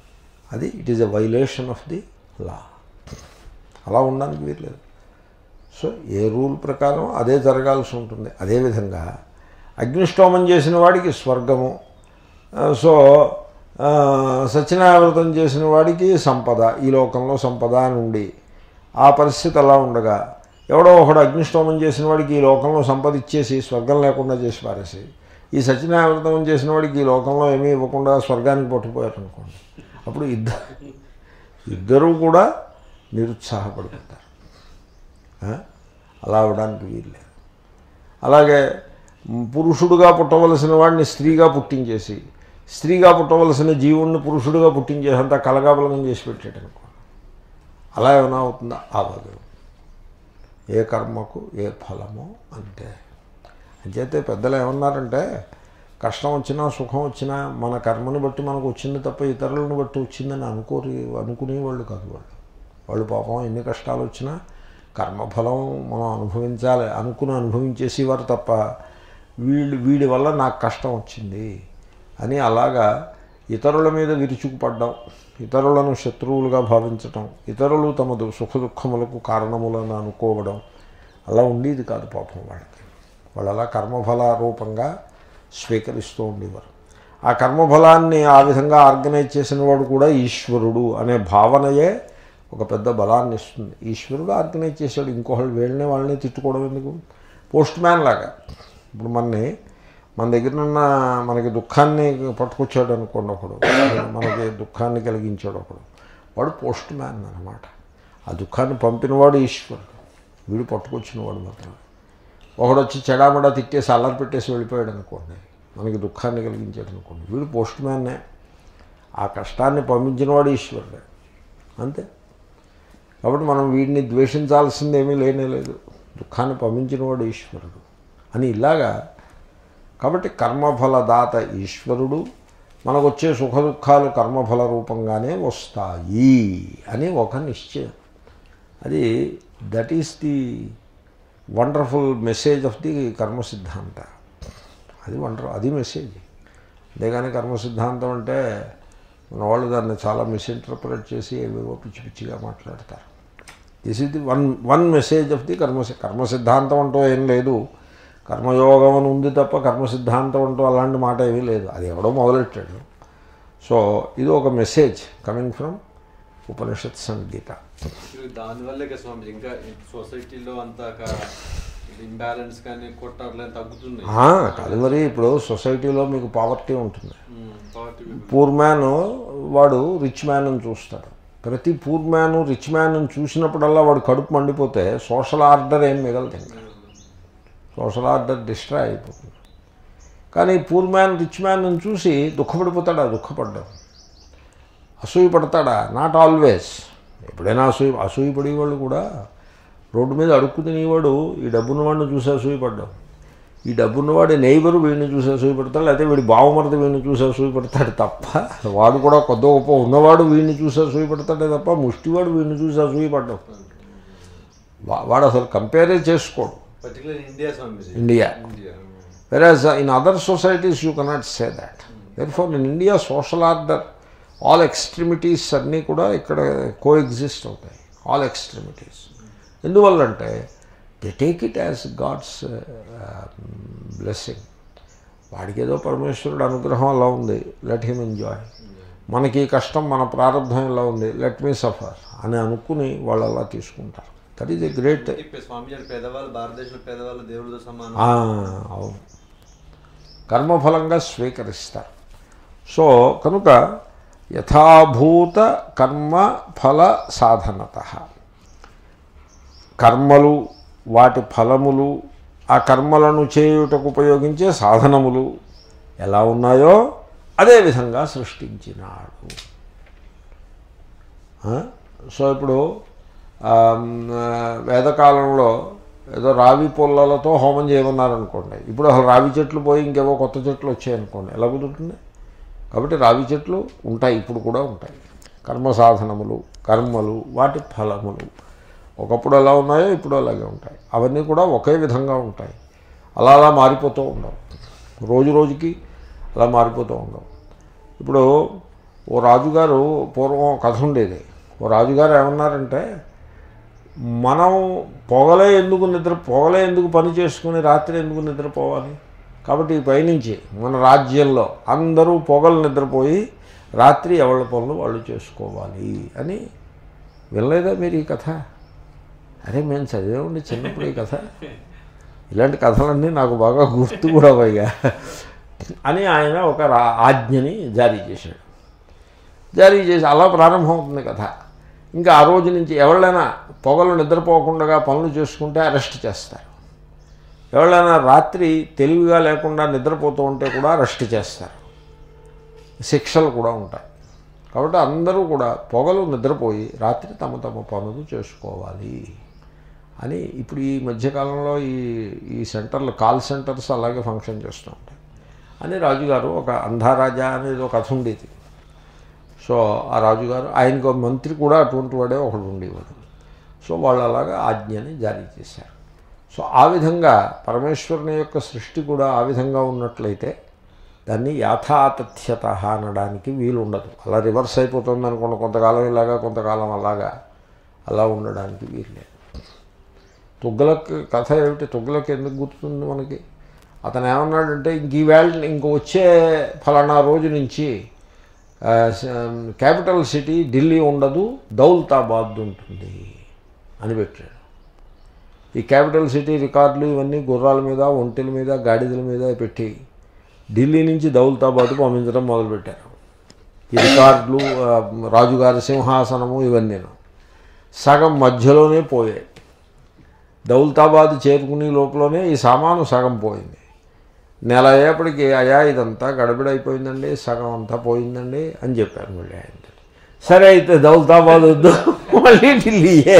అది it is a violation of the law అలా ఉండడానికి వీర్లేదు సో ఏ రూల్ ప్రకారం అదే జరగాల్సి ఉంటుంది అదేవిధంగా అగ్నిష్టోమం చేసిన వాడికి స్వర్గము ఆ, సో ఆ, సత్యనారాయణవ్రతం చేసిన వాడికి సంపద ఈ లోకంలో సంపద అని ఉండి ఆ పరిస్థితి అలా ఉండగా ఎవడో ఒకడు అగ్నిష్టోమం చేసిన వాడికి ఈ లోకంలో సంపద ఇచ్చేసి స్వర్గం లేకుండా చేసి పారేసి ఈ సత్యనారాయణవ్రతం చేసిన వాడికి ఈ లోకంలో ఏమీ ఇవ్వకుండా స్వర్గానికి పట్టుకుపోయారు అనుకోండి అప్పుడు ఇద్దరు ఇద్దరూ కూడా నిరుత్సాహపడిపోతారు ఆ? అలా అవడానికి వీల్లేదు అలాగే మ్, పురుషుడుగా పుట్టవలసిన వాడిని స్త్రీగా పుట్టించేసి స్త్రీగా పుట్టవలసిన జీవుణ్ణి పురుషుడుగా పుట్టించేసి అంతా కలగాబలగం చేసి పెట్టాడు అనుకో అలా ఏమైనా అవుతుందా అవ్వదు ఏ కర్మకు ఏ ఫలము అంతే అంచేతే పెద్దలు ఏమన్నారంటే కష్టం వచ్చినా సుఖం వచ్చినా మన కర్మని బట్టి మనకు వచ్చింది తప్ప ఇతరులను బట్టి వచ్చిందని అనుకోరు అనుకునేవాళ్ళు కాదు వాళ్ళు వాళ్ళు పాపం ఎన్ని కష్టాలు వచ్చినా కర్మఫలం మనం అనుభవించాలి అనుకుని అనుభవించేసేవారు తప్ప వీళ్ళు వీడి వల్ల నాకు కష్టం వచ్చింది అని అలాగా ఇతరుల మీద విరుచుకుపడ్డం ఇతరులను శత్రువులుగా భావించటం ఇతరులు తమ దు- సుఖ దుఃఖములకు కారణములను అనుకోవడం అలా ఉండేది కాదు పాపం వాళ్ళకి వాళ్ళు అలా కర్మఫల రూపంగా స్వీకరిస్తూ ఉండేవారు ఆ కర్మఫలాన్ని ఆ విధంగా ఆర్గనైజ్ చేసిన వాడు కూడా ఈశ్వరుడు అనే భావనయే ఒక పెద్ద బలాన్ని ఇస్తుంది ఈశ్వరుడు ఆర్గనైజ్ చేశాడు ఇంకొకళ్ళు వీళ్ళని వాళ్ళని తిట్టుకోవడం ఎందుకు పోస్ట్ మ్యాన్ లాగా ఇప్పుడు మనని మన దగ్గర ఉన్న మనకి దుఃఖాన్ని పట్టుకొచ్చాడు అనుకోండి ఒకడు మనకి దుఃఖాన్ని కలిగించాడు ఒకడు వాడు పోస్ట్ మ్యాన్ అనమాట ఆ దుఃఖాన్ని పంపినవాడు ఈశ్వరుడు వీడు పట్టుకొచ్చినవాడు మాత్రమే ఒకడు వచ్చి చెడామడా తిట్టేసి అల్లరి పెట్టేసి వెళ్ళిపోయాడు అనుకోండి మనకి దుఃఖాన్ని కలిగించాడు అనుకోండి వీడు పోస్ట్ మ్యాన్నే ఆ కష్టాన్ని పంపించినవాడు ఈశ్వరుడే అంతే కాబట్టి మనం వీడిని ద్వేషించాల్సింది ఏమీ లేనే లేదు దుఃఖాన్ని పంపించినవాడు ఈశ్వరుడు అని ఇలాగా కాబట్టి కర్మఫలదాత ఈశ్వరుడు మనకు వచ్చే సుఖ దుఃఖాలు కర్మఫల రూపంగానే వస్తాయి అని ఒక నిశ్చయం అది that is the wonderful message of the karma సిద్ధాంత అది వండర్ అది మెసేజ్ అంతేగాని కర్మ సిద్ధాంతం అంటే మన వాళ్ళు దాన్ని చాలా మిస్ఇంటర్ప్రిట్ చేసి ఏవేవో పిచ్చి పిచ్చిగా మాట్లాడతారు this is the one one message of the karma సి- కర్మ సిద్ధాంతం అంటూ ఏం లేదు కర్మయోగం అని ఉంది తప్ప కర్మ సిద్ధాంతం అంటూ అలాంటి మాట ఏమీ లేదు అది ఎవడో మొదలెట్టాడు సో ఇది ఒక message coming from Upanishads and Gita దానివల్లే కదా స్వామి ఇంకా సొసైటీలో అంత ఇంబ్యాలెన్స్ కానీ కొట్టారులే తగ్గుతున్నాయి ఆ, కాదు మరి ఇప్పుడు సొసైటీలో మీకు పావర్టీ ఉంటుంది um, poverty people. Poor man వాడు రిచ్ మ్యాన్ అని చూస్తాడు ప్రతి పూర్ మ్యాన్ రిచ్ మ్యాన్ చూసినప్పుడల్లా వాడు కడుపు మండిపోతే సోషల్ ఆర్డర్ ఏం మిగలదు ఇంకా సోషల్ ఆర్డర్ డిస్ట్రాయ్ అయిపోతుంది కానీ పూర్ మ్యాన్ రిచ్ మ్యాన్ చూసి దుఃఖపడిపోతాడా దుఃఖపడ్డాడు అసూయ పడతాడా నాట్ ఆల్వేస్ ఎప్పుడైనా అసూయ అసూయ పడేవాళ్ళు కూడా రోడ్డు మీద అడుక్కు తినేవాడు ఈ డబ్బున్నవాడిని చూసి అసూయపడ్డాం ఈ డబ్బున్నవాడి నైబరు వీడిని చూసి అసూయపడతాడు లేకపోతే వీడి బావమరది వీడిని చూసి అసూయపడతాడు తప్ప వాడు కూడా కొద్ద గొప్ప ఉన్నవాడు వీడిని చూసి అసూయపడతాడే తప్ప ముష్టివాడు వీడిని చూసి అసూయపడ్డాం వా- వాడు అసలు కంపేరే చేసుకోడు పర్టికులర్ ఇండియా స్వామి India India whereas uh, in other societies you cannot say that therefore in india social order all extremities అన్నీ కూడా ఇక్కడ కో ఎగ్జిస్ట్ అవుతాయి ఆల్ ఎక్స్ట్రిమిటీస్ ఎందువల్లంటే they take it as God's blessing వాడికి ఏదో పరమేశ్వరుడు అనుగ్రహం అలా ఉంది లెట్ హిమ్ ఎంజాయ్ మనకి ఈ కష్టం మన ప్రారంభం ఇలా ఉంది లెట్ మీ సఫర్ అని అనుకుని వాళ్ళు అలా తీసుకుంటారు దట్ ఈజ్ ఎ గ్రేట్ స్వామి గారు పేదవాళ్ళు భారతదేశంలో పేదవాళ్ళు దేవుడితో సమానం ఆ, అవును కర్మఫలంగా స్వీకరిస్తారు సో కనుక యథాభూత కర్మ ఫల సాధనత కర్మలు వాటి ఫలములు ఆ కర్మలను చేయుటకు ఉపయోగించే సాధనములు ఎలా ఉన్నాయో అదే విధంగా సృష్టించినాడు ఆ? సో ఇప్పుడు ఆమ్, ఆ, వేదకాలంలో ఏదో రావి పుల్లలతో హోమం చేయమన్నారనుకోండి ఇప్పుడు అసలు రావి చెట్లు పోయి ఇంకేవో కొత్త చెట్లు వచ్చాయనుకోండి ఎలా కుదురుతుంది కాబట్టి రావి చెట్లు ఉంటాయి ఇప్పుడు కూడా ఉంటాయి కర్మ సాధనములు కర్మలు వాటి ఫలములు ఒకప్పుడు ఎలా ఉన్నాయో ఇప్పుడు అలాగే ఉంటాయి అవన్నీ కూడా ఒకే విధంగా ఉంటాయి అలా అలా మారిపోతూ ఉండవు రోజు రోజుకి అలా మారిపోతూ ఉండవు ఇప్పుడు ఓ రాజుగారు పూర్వం ఒక కథ ఉండేది ఓ రాజుగారు ఏమన్నారంటే మనం పొగలే ఎందుకు నిద్ర పొగలే ఎందుకు పని చేసుకుని రాత్రి ఎందుకు నిద్రపోవాలి కాబట్టి ఈ పైనుంచి మన రాజ్యంలో అందరూ పొగలు నిద్రపోయి రాత్రి ఎవరి పనులు వాళ్ళు చేసుకోవాలి అని వినలేదా మీరు ఈ కథ అరే మేము చదివేవండి చిన్నప్పుడు ఈ కథ ఇలాంటి కథలన్నీ నాకు బాగా గుర్తు కూడా పైగా అని ఆయన ఒక రా- ఆజ్ఞని జారీ చేశాడు జారీ చేసి అలా ప్రారంభమవుతుంది కథ ఇంకా ఆ రోజు నుంచి ఎవరైనా పొగలు నిద్రపోకుండా పనులు చేసుకుంటే అరెస్ట్ చేస్తారు ఎవరైనా రాత్రి తెలివిగా లేకుండా నిద్రపోతూ ఉంటే కూడా అరెస్ట్ చేస్తారు శిక్షలు కూడా ఉంటాయి కాబట్టి అందరూ కూడా పొగలు నిద్రపోయి రాత్రి తమ తమ పనులు చేసుకోవాలి అని ఇప్పుడు ఈ మధ్యకాలంలో ఈ ఈ సెంటర్లు కాల్ సెంటర్స్ అలాగే ఫంక్షన్ చేస్తూ ఉంటాయి అని రాజుగారు ఒక అంధారాజా అనేది ఒక కథ ఉండేది సో ఆ రాజుగారు ఆయనకు ఒక మంత్రి కూడా అటువంటి వాడే ఒకడు ఉండేవాడు సో వాళ్ళు అలాగా ఆజ్ఞని జారీ చేశారు సో ఆ విధంగా పరమేశ్వరుని యొక్క సృష్టి కూడా ఆ విధంగా ఉన్నట్లయితే దాన్ని యాథాతథ్యత అనడానికి వీలు ఉండదు అలా రివర్స్ అయిపోతుంది అనుకోండి కొంతకాలం ఇలాగా కొంతకాలం అలాగా అలా ఉండడానికి వీలు లేదు తుగ్గలక్ కథ ఏమిటి తుగ్గలక్ ఎందుకు గుర్తుంది మనకి అతను ఏమన్నాడంటే ఇంక ఈవేళ ఇంక వచ్చే ఫలానా రోజు నుంచి ఆ, స- క్యాపిటల్ సిటీ ఢిల్లీ ఉండదు దౌలతాబాద్ ఉంటుంది అని పెట్టాడు ఈ క్యాపిటల్ సిటీ రికార్డులు ఇవన్నీ గుర్రాల మీద ఒంటెల మీద గాడిదల మీద పెట్టి ఢిల్లీ నుంచి దౌలతాబాద్ పంపించడం మొదలుపెట్టారు ఈ రికార్డులు ఆ, రాజుగారి సింహాసనము ఇవన్నీ సగం మధ్యలోనే పోయాయి దౌలతాబాద్ చేరుకునే లోపలనే ఈ సామాను సగం పోయింది నెల అయ్యేప్పటికి అయా ఇదంతా గడబిడైపోయిందండి సగం అంతా పోయిందండి అని చెప్పారు మళ్ళీ ఆయన సరే అయితే దౌలతాబాద్ వద్దు మళ్ళీ ఢిల్లీయే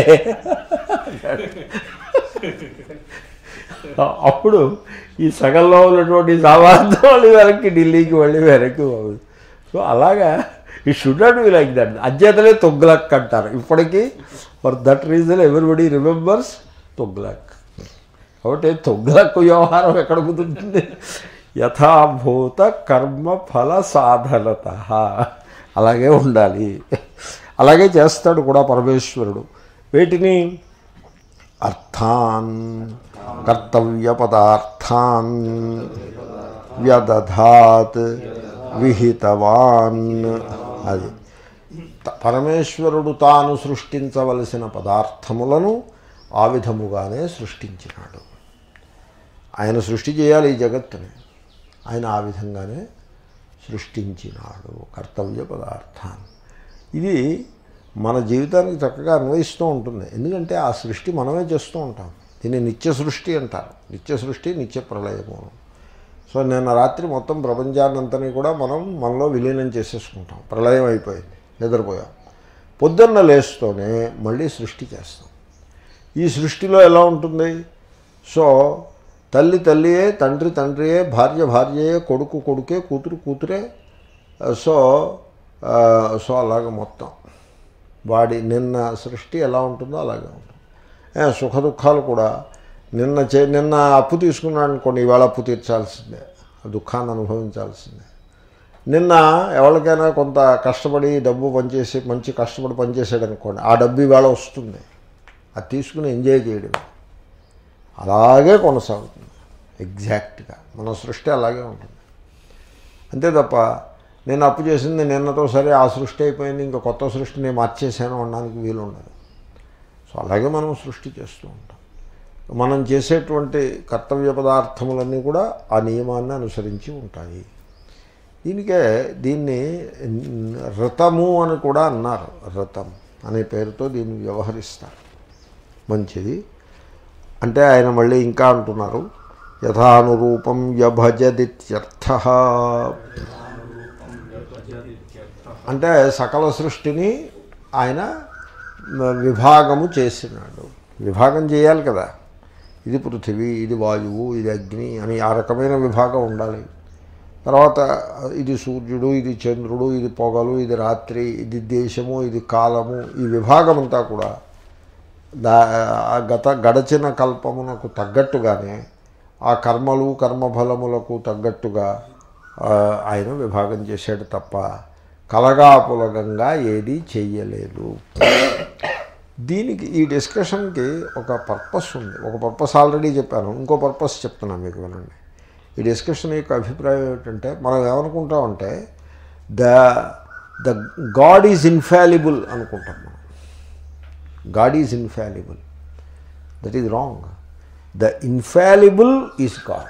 అప్పుడు ఈ సగంలో ఉన్నటువంటి సామాన్లు వాళ్ళు వెనక్కి ఢిల్లీకి వెళ్ళి వెనక్కి పోదు సో అలాగా ఈ should not be like that అధ్యతలే తొగ్గులక్ అంటారు ఇప్పటికీ for that reason everybody remembers Tughlaq కాబట్టి తొగ్గులక్ వ్యవహారం ఎక్కడ కుదురుతుంది యథాభూత కర్మ ఫల సాధనత అలాగే ఉండాలి అలాగే చేస్తాడు కూడా పరమేశ్వరుడు వీటిని అర్థాన్ కర్తవ్య పదార్థాన్ వ్యదధాత్ విహితవాన్ అది త- పరమేశ్వరుడు తాను సృష్టించవలసిన పదార్థములను ఆ విధముగానే సృష్టించినాడు ఆయన సృష్టి చేయాలి ఈ జగత్తుని ఆయన ఆ విధంగానే సృష్టించినాడు కర్తవ్య పదార్థాన్ని ఇది మన జీవితానికి చక్కగా అన్వయిస్తూ ఉంటుంది ఎందుకంటే ఆ సృష్టి మనమే చేస్తూ ఉంటాం దీన్ని నిత్య సృష్టి అంటారు నిత్య సృష్టి నిత్య ప్రళయము సో నిన్న రాత్రి మొత్తం ప్రపంచాన్నంతని కూడా మనం మనలో విలీనం చేసేసుకుంటాం ప్రళయం అయిపోయింది నిద్రపోయాం పొద్దున్న లేస్తూనే మళ్ళీ సృష్టి చేస్తాం ఈ సృష్టిలో ఎలా ఉంటుంది సో తల్లి తల్లియే తండ్రి తండ్రియే భార్య భార్యయే కొడుకు కొడుకే కూతురు కూతురే సో ఆ, సో అలాగ మొత్తం వాడి నిన్న సృష్టి ఎలా ఉంటుందో అలాగే ఉంటుంది ఏ, సుఖ దుఃఖాలు కూడా నిన్న చే నిన్న అప్పు తీసుకున్నాడు అనుకోండి ఇవాళ అప్పు తీర్చాల్సిందే ఆ దుఃఖాన్ని అనుభవించాల్సిందే నిన్న ఎవరికైనా కొంత కష్టపడి డబ్బు పనిచేసి మంచి కష్టపడి పనిచేసాడు అనుకోండి ఆ డబ్బు ఇవాళ వస్తుంది అది తీసుకుని ఎంజాయ్ చేయడం అలాగే కొనసాగుతుంది ఎగ్జాక్ట్గా మన సృష్టి అలాగే ఉంటుంది అంతే తప్ప నేను అప్పు చేసింది నిన్నతో సరే ఆ సృష్టి అయిపోయింది ఇంకా కొత్త సృష్టి నేను మార్చేసాను అనడానికి వీలు ఉండదు సో అలాగే మనం సృష్టి చేస్తూ ఉంటాం మనం చేసేటువంటి కర్తవ్య పదార్థములన్నీ కూడా ఆ నియమాన్ని అనుసరించి ఉంటాయి దీనికే దీన్ని రథము అని కూడా అన్నారు రథం అనే పేరుతో దీన్ని వ్యవహరిస్తారు మంచిది అంటే ఆయన మళ్ళీ ఇంకా అంటున్నారు యథానురూపం వ్యభజదిత్యర్థ అంటే సకల సృష్టిని ఆయన విభాగము చేసినాడు విభాగం చేయాలి కదా ఇది పృథివీ ఇది వాయువు ఇది అగ్ని అని ఆ రకమైన విభాగం ఉండాలి తర్వాత ఇది సూర్యుడు ఇది చంద్రుడు ఇది పొగలు ఇది రాత్రి ఇది దేశము ఇది కాలము ఈ విభాగం అంతా కూడా దా ఆ గత గడచిన కల్పమునకు తగ్గట్టుగానే ఆ కర్మలు కర్మఫలములకు తగ్గట్టుగా ఆ, ఆయన విభాగం చేశాడు తప్ప కలగాపులగంగా ఏదీ చెయ్యలేదు దీనికి ఈ డిస్కషన్కి ఒక పర్పస్ ఉంది ఒక పర్పస్ ఆల్రెడీ చెప్పాను ఇంకో పర్పస్ చెప్తున్నాను మీకు వినండి ఈ డిస్కషన్ యొక్క అభిప్రాయం ఏమిటంటే మనం ఏమనుకుంటామంటే the the God is infallible అనుకుంటాం మనం God is infallible that is wrong the infallible is God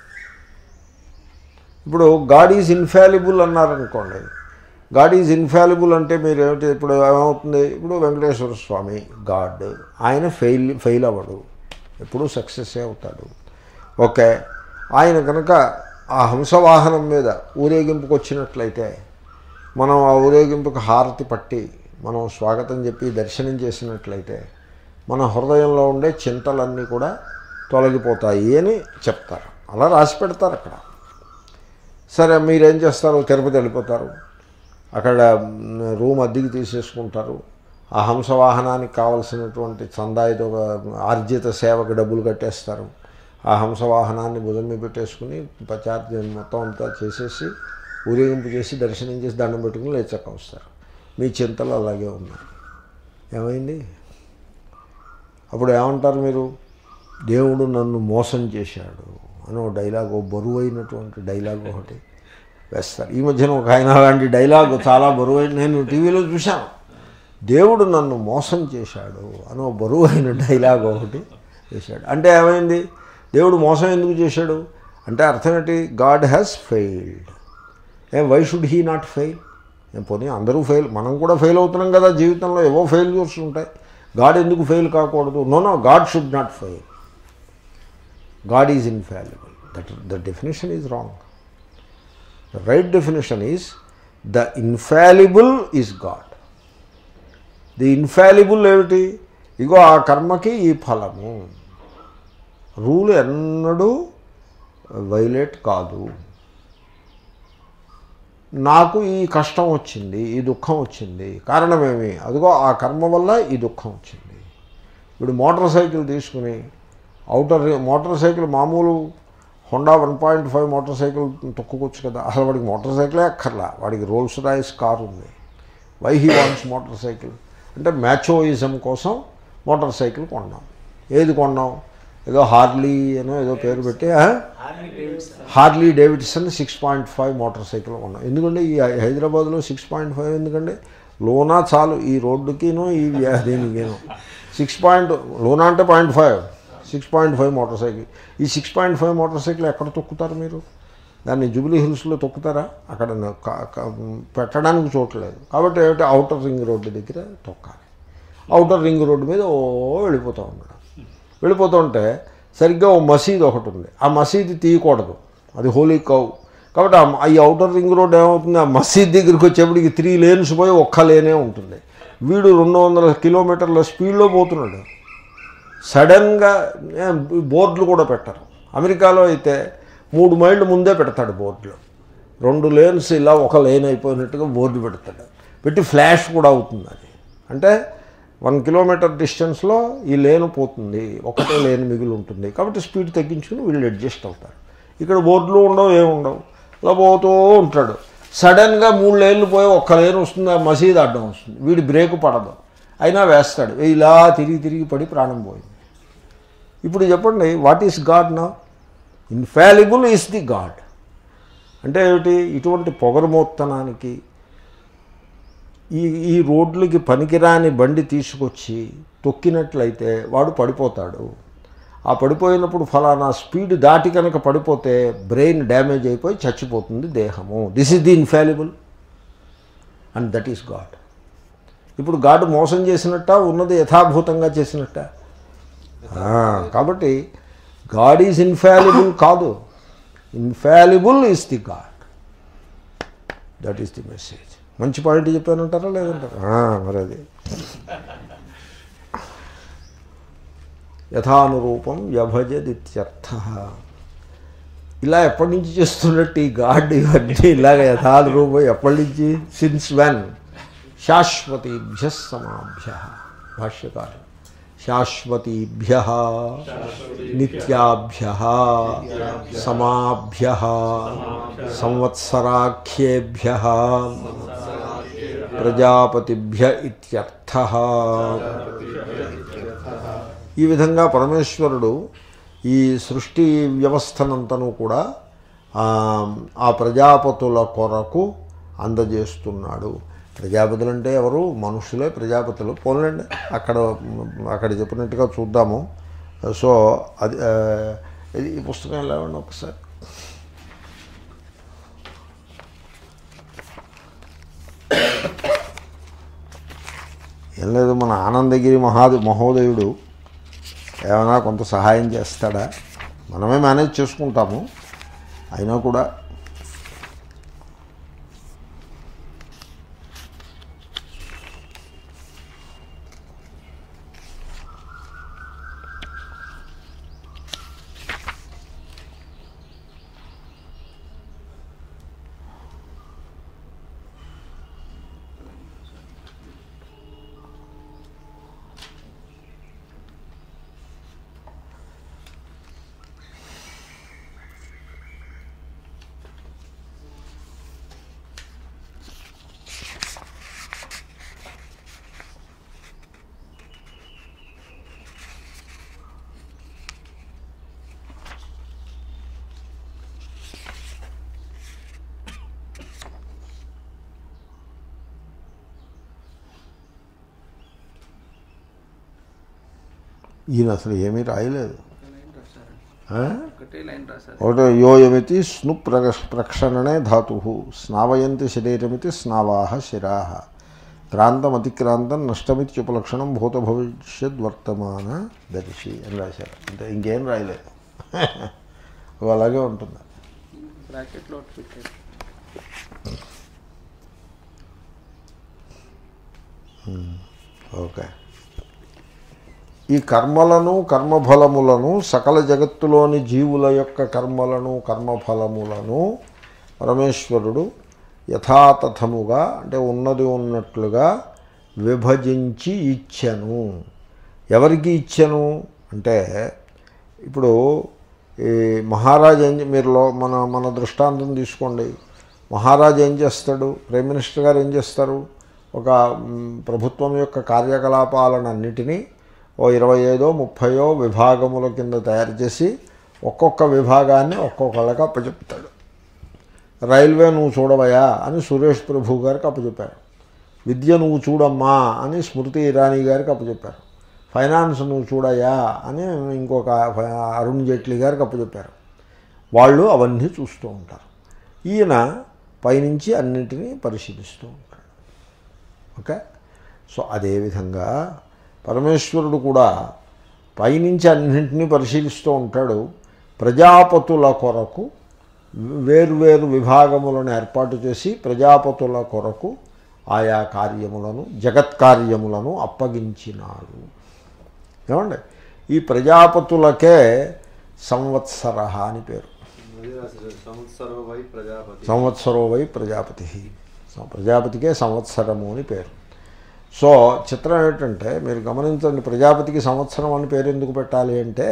ఇప్పుడు గాడ్ ఈజ్ ఇన్ఫాలిబుల్ అన్నారనుకోండి గాడ్ ఈజ్ ఇన్ఫాలిబుల్ అంటే మీరు ఏమిటి ఇప్పుడు ఏమవుతుంది ఇప్పుడు వెంకటేశ్వర స్వామి గాడ్ ఆయన ఫెయిల్ ఫెయిల్ అవ్వడు ఎప్పుడూ సక్సెస్ అవుతాడు ఓకే ఆయన కనుక ఆ హంసవాహనం మీద ఊరేగింపుకు వచ్చినట్లయితే మనం ఆ ఊరేగింపుకు హారతి పట్టి మనం స్వాగతం చెప్పి దర్శనం చేసినట్లయితే మన హృదయంలో ఉండే చింతలన్నీ కూడా తొలగిపోతాయి అని చెప్తారు అలా రాసి పెడతారు అక్కడ సరే మీరేం చేస్తారు తిరుపతి వెళ్ళిపోతారు అక్కడ మ్, రూమ్ అద్దెకి తీసేసుకుంటారు ఆ హంసవాహనానికి కావలసినటువంటి చందాయితో ఆర్జిత సేవకు డబ్బులు కట్టేస్తారు ఆ హంసవాహనాన్ని భుజం మీద పెట్టేసుకుని పచార్జీ మొత్తం అంతా చేసేసి ఊరేగింపు చేసి దర్శనం చేసి దండం పెట్టుకుని లేచక్క వస్తారు మీ చింతలు అలాగే ఉన్నాయి ఏమైంది అప్పుడు ఏమంటారు మీరు దేవుడు నన్ను మోసం చేశాడు అని ఒక డైలాగ్ ఓ బరువు అయినటువంటి డైలాగ్ ఒకటి వేస్తారు ఈ మధ్యన ఒక ఆయన అలాంటి డైలాగ్ చాలా బరువైన నేను టీవీలో చూశాను దేవుడు నన్ను మోసం చేశాడు అని ఒక బరువు అయిన డైలాగ్ ఒకటి చేశాడు అంటే ఏమైంది దేవుడు మోసం ఎందుకు చేశాడు అంటే అర్థం ఏంటి గాడ్ హ్యాస్ ఫెయిల్డ్ ఏం why should he not fail ఏం పోనీ అందరూ ఫెయిల్ మనం కూడా ఫెయిల్ అవుతున్నాం కదా జీవితంలో ఏవో ఫెయిల్యూర్స్ ఉంటాయి గాడ్ ఎందుకు ఫెయిల్ కాకూడదు no no God should not fail God is infallible that the definition is wrong the right definition is the infallible is God the infallible ఏమిటి ఇగో ఆ కర్మకి ఈ ఫలము రూల్ ఎన్నడూ వైలేట్ కాదు నాకు ఈ కష్టం వచ్చింది ఈ దుఃఖం వచ్చింది కారణమేమి అదిగో ఆ కర్మ వల్ల ఈ దుఃఖం వచ్చింది ఇప్పుడు మోటార్ సైకిల్ తీసుకుని అవుటర్ మోటార్ సైకిల్ మామూలు Honda one point five motorcycle తొక్కుకోవచ్చు కదా అసలు వాడికి మోటార్ సైకిలే అక్కర్లా వాడికి రోల్స్ రాయిస్ కార్ ఉంది why he wants motorcycle అంటే మ్యాచోయిజం కోసం మోటార్ సైకిల్ కొన్నాం ఏది కొన్నాం ఏదో హార్లీ అనో ఏదో పేరు పెట్టి ఆ? Harley Davidson six point five motorcycle కొన్నాం ఎందుకంటే ఈ హైదరాబాద్లో సిక్స్ పాయింట్ ఫైవ్ ఎందుకంటే లోనా చాలు ఈ రోడ్డుకిను ఈ వ్యా- దీనికిను సిక్స్ పాయింట్ లోనా అంటే point five six point five motorcycle ఈ six point five motorcycle ఎక్కడ తొక్కుతారు మీరు దాన్ని జూబ్లీ హిల్స్లో తొక్కుతారా అక్కడ న- క- క- పెట్టడానికి చోట్లేదు కాబట్టి ఏమిటి అవుటర్ రింగ్ రోడ్డు దగ్గర తొక్కాలి అవుటర్ రింగ్ రోడ్డు మీద ఓ వెళ్ళిపోతూ ఉన్నాడు వెళ్ళిపోతుంటే సరిగ్గా ఓ మసీదు ఒకటి ఉంది ఆ మసీదు తీయకూడదు అది హోలీ కౌ కాబట్టి ఆ- ఈ అవుటర్ రింగ్ రోడ్ ఏమవుతుంది ఆ మసీద్ దగ్గరికి వచ్చేప్పటికి త్రీ లేన్స్ పోయి ఒక్క లేనే ఉంటుంది వీడు రెండు వందల కిలోమీటర్ల స్పీడ్లో పోతున్నాడు సడన్గా ఏ, బోర్డులు కూడా పెట్టరు అమెరికాలో అయితే మూడు మైళ్ళు ముందే పెడతాడు బోర్డులు రెండు లేన్స్ ఇలా ఒక లేన్ అయిపోయినట్టుగా బోర్డు పెడతాడు పెట్టి ఫ్లాష్ కూడా అవుతుంది అది అంటే వన్ కిలోమీటర్ డిస్టెన్స్లో ఈ లేన్ పోతుంది ఒకటే లేన్ మిగిలి ఉంటుంది కాబట్టి స్పీడ్ తగ్గించుకుని వీళ్ళు అడ్జస్ట్ అవుతారు ఇక్కడ బోర్డులు ఉండవు ఏముండవు ఇలా పోతూ ఉంటాడు సడన్గా మూడు లేన్లు పోయి ఒక్క లేన్ వస్తుంది ఆ మసీద్ అడ్డం వస్తుంది వీడి బ్రేక్ పడదు అయినా వేస్తాడు ఇలా తిరిగి తిరిగి పడి ప్రాణం పోయింది ఇప్పుడు చెప్పండి వాట్ ఈస్ గాడ్ నా ఇన్ఫాలిబుల్ ఈస్ ది గాడ్ అంటే ఏమిటి ఇటువంటి పొగరమోత్తనానికి ఈ ఈ రోడ్లకి పనికిరాని బండి తీసుకొచ్చి తొక్కినట్లయితే వాడు పడిపోతాడు ఆ పడిపోయినప్పుడు ఫలానా స్పీడ్ దాటి కనుక పడిపోతే బ్రెయిన్ డ్యామేజ్ అయిపోయి చచ్చిపోతుంది దేహము this is the infallible and that is God ఇప్పుడు గాడ్ మోసం చేసినట్ట ఉన్నది యథాభూతంగా చేసినట్ట ఆ, కాబట్టి గాడ్ ఈజ్ ఇన్ఫాలిబుల్ కాదు infallible is the God that is the message మంచి పాయింట్ చెప్పానంటారా లేదంటారా ఆ, మరి అది యథానురూపం వ్యభజదిత్యర్థ ఇలా ఎప్పటి నుంచి చేస్తున్నట్టు ఈ గాడ్ ఇవన్నీ ఇలాగ యథానురూపం ఎప్పటి నుంచి సిన్స్ వెన్ శాశ్వతీభ్య సమాభ్య భాష్యకారు శాశ్వతీభ్య నిత్యాభ్య సమాభ్య సంవత్సరాఖ్యేభ్య ప్రజాపతిభ్య ఇత్యర్థ ఈ విధంగా పరమేశ్వరుడు ఈ సృష్టి వ్యవస్థనంతను కూడా ఆ, ఆ ప్రజాపతుల కొరకు అందజేస్తున్నాడు ప్రజాపతులు అంటే ఎవరు మనుషులే ప్రజాపతులు పోలండి అక్కడ అక్కడ చెప్పినట్టుగా చూద్దాము సో అది ఆ, ఇది ఈ పుస్తకం ఎలా ఉండి ఒకసారి ఏం లేదు మన ఆనందగిరి మహాది మహోదయుడు ఏమైనా కొంత సహాయం చేస్తాడా మనమే మేనేజ్ చేసుకుంటాము అయినా కూడా ఈయన అసలు ఏమీ రాయలేదు లైన్ రాశారు ఆ? ఒకటే లైన్ రాశారు ఒకటి యోయమితి స్ను ప్రగ ప్రక్షణనే ధాతు స్నావయంతి శరీరమితి స్నావాహ శిరా క్రాంతమతిక్రాంతం నష్టమిత్యుపలక్షణం భూత భవిష్యద్ వర్తమాన దర్శి అని రాశారు అంటే ఇంకేం రాయలేదు అవి అలాగే ఉంటుంది బ్రాకెట్లో ఒకటి పెట్టారు ఓకే ఈ కర్మలను కర్మఫలములను సకల జగత్తులోని జీవుల యొక్క కర్మలను కర్మఫలములను పరమేశ్వరుడు యథాతథముగా అంటే ఉన్నది ఉన్నట్లుగా విభజించి ఇచ్చెను ఎవరికి ఇచ్చెను అంటే ఇప్పుడు ఈ మహారాజు ఏం చే- మీరు లో మన మన దృష్టాంతం తీసుకోండి మహారాజు ఏం చేస్తాడు ప్రైమ్ మినిస్టర్ గారు ఏం చేస్తారు ఒక మ్, ప్రభుత్వం యొక్క కార్యకలాపాలన్నిటినీ ఓ ఇరవై ఐదో ముప్పయో విభాగముల కింద తయారు చేసి ఒక్కొక్క విభాగాన్ని ఒక్కొక్కళ్ళకి అప్పచెప్తాడు రైల్వే నువ్వు చూడవయా అని సురేష్ ప్రభు గారికి అప్పచెప్పారు విద్య నువ్వు చూడమ్మా అని స్మృతి ఇరానీ గారికి అప్పచెప్పారు ఫైనాన్స్ నువ్వు చూడయా అని ఇంకొక అరుణ్ జైట్లీ గారికి అప్పచెప్పారు వాళ్ళు అవన్నీ చూస్తూ ఉంటారు ఈయన పైనుంచి అన్నింటినీ పరిశీలిస్తూ ఉంటాడు ఓకే సో అదేవిధంగా పరమేశ్వరుడు కూడా పైనుంచి అన్నింటినీ పరిశీలిస్తూ ఉంటాడు ప్రజాపతుల కొరకు వేర్వేరు విభాగములను ఏర్పాటు చేసి ప్రజాపతుల కొరకు ఆయా కార్యములను జగత్ కార్యములను అప్పగించినాడు ఏమండి ఈ ప్రజాపతులకే సంవత్సర అని పేరు అది రాశారు సంవత్సర వై ప్రజాపతి సంవత్సరో వై ప్రజాపతి ప్రజాపతికే సంవత్సరము అని పేరు సో చిత్రం ఏంటంటే మీరు గమనించండి ప్రజాపతికి సంవత్సరం అని పేరు ఎందుకు పెట్టాలి అంటే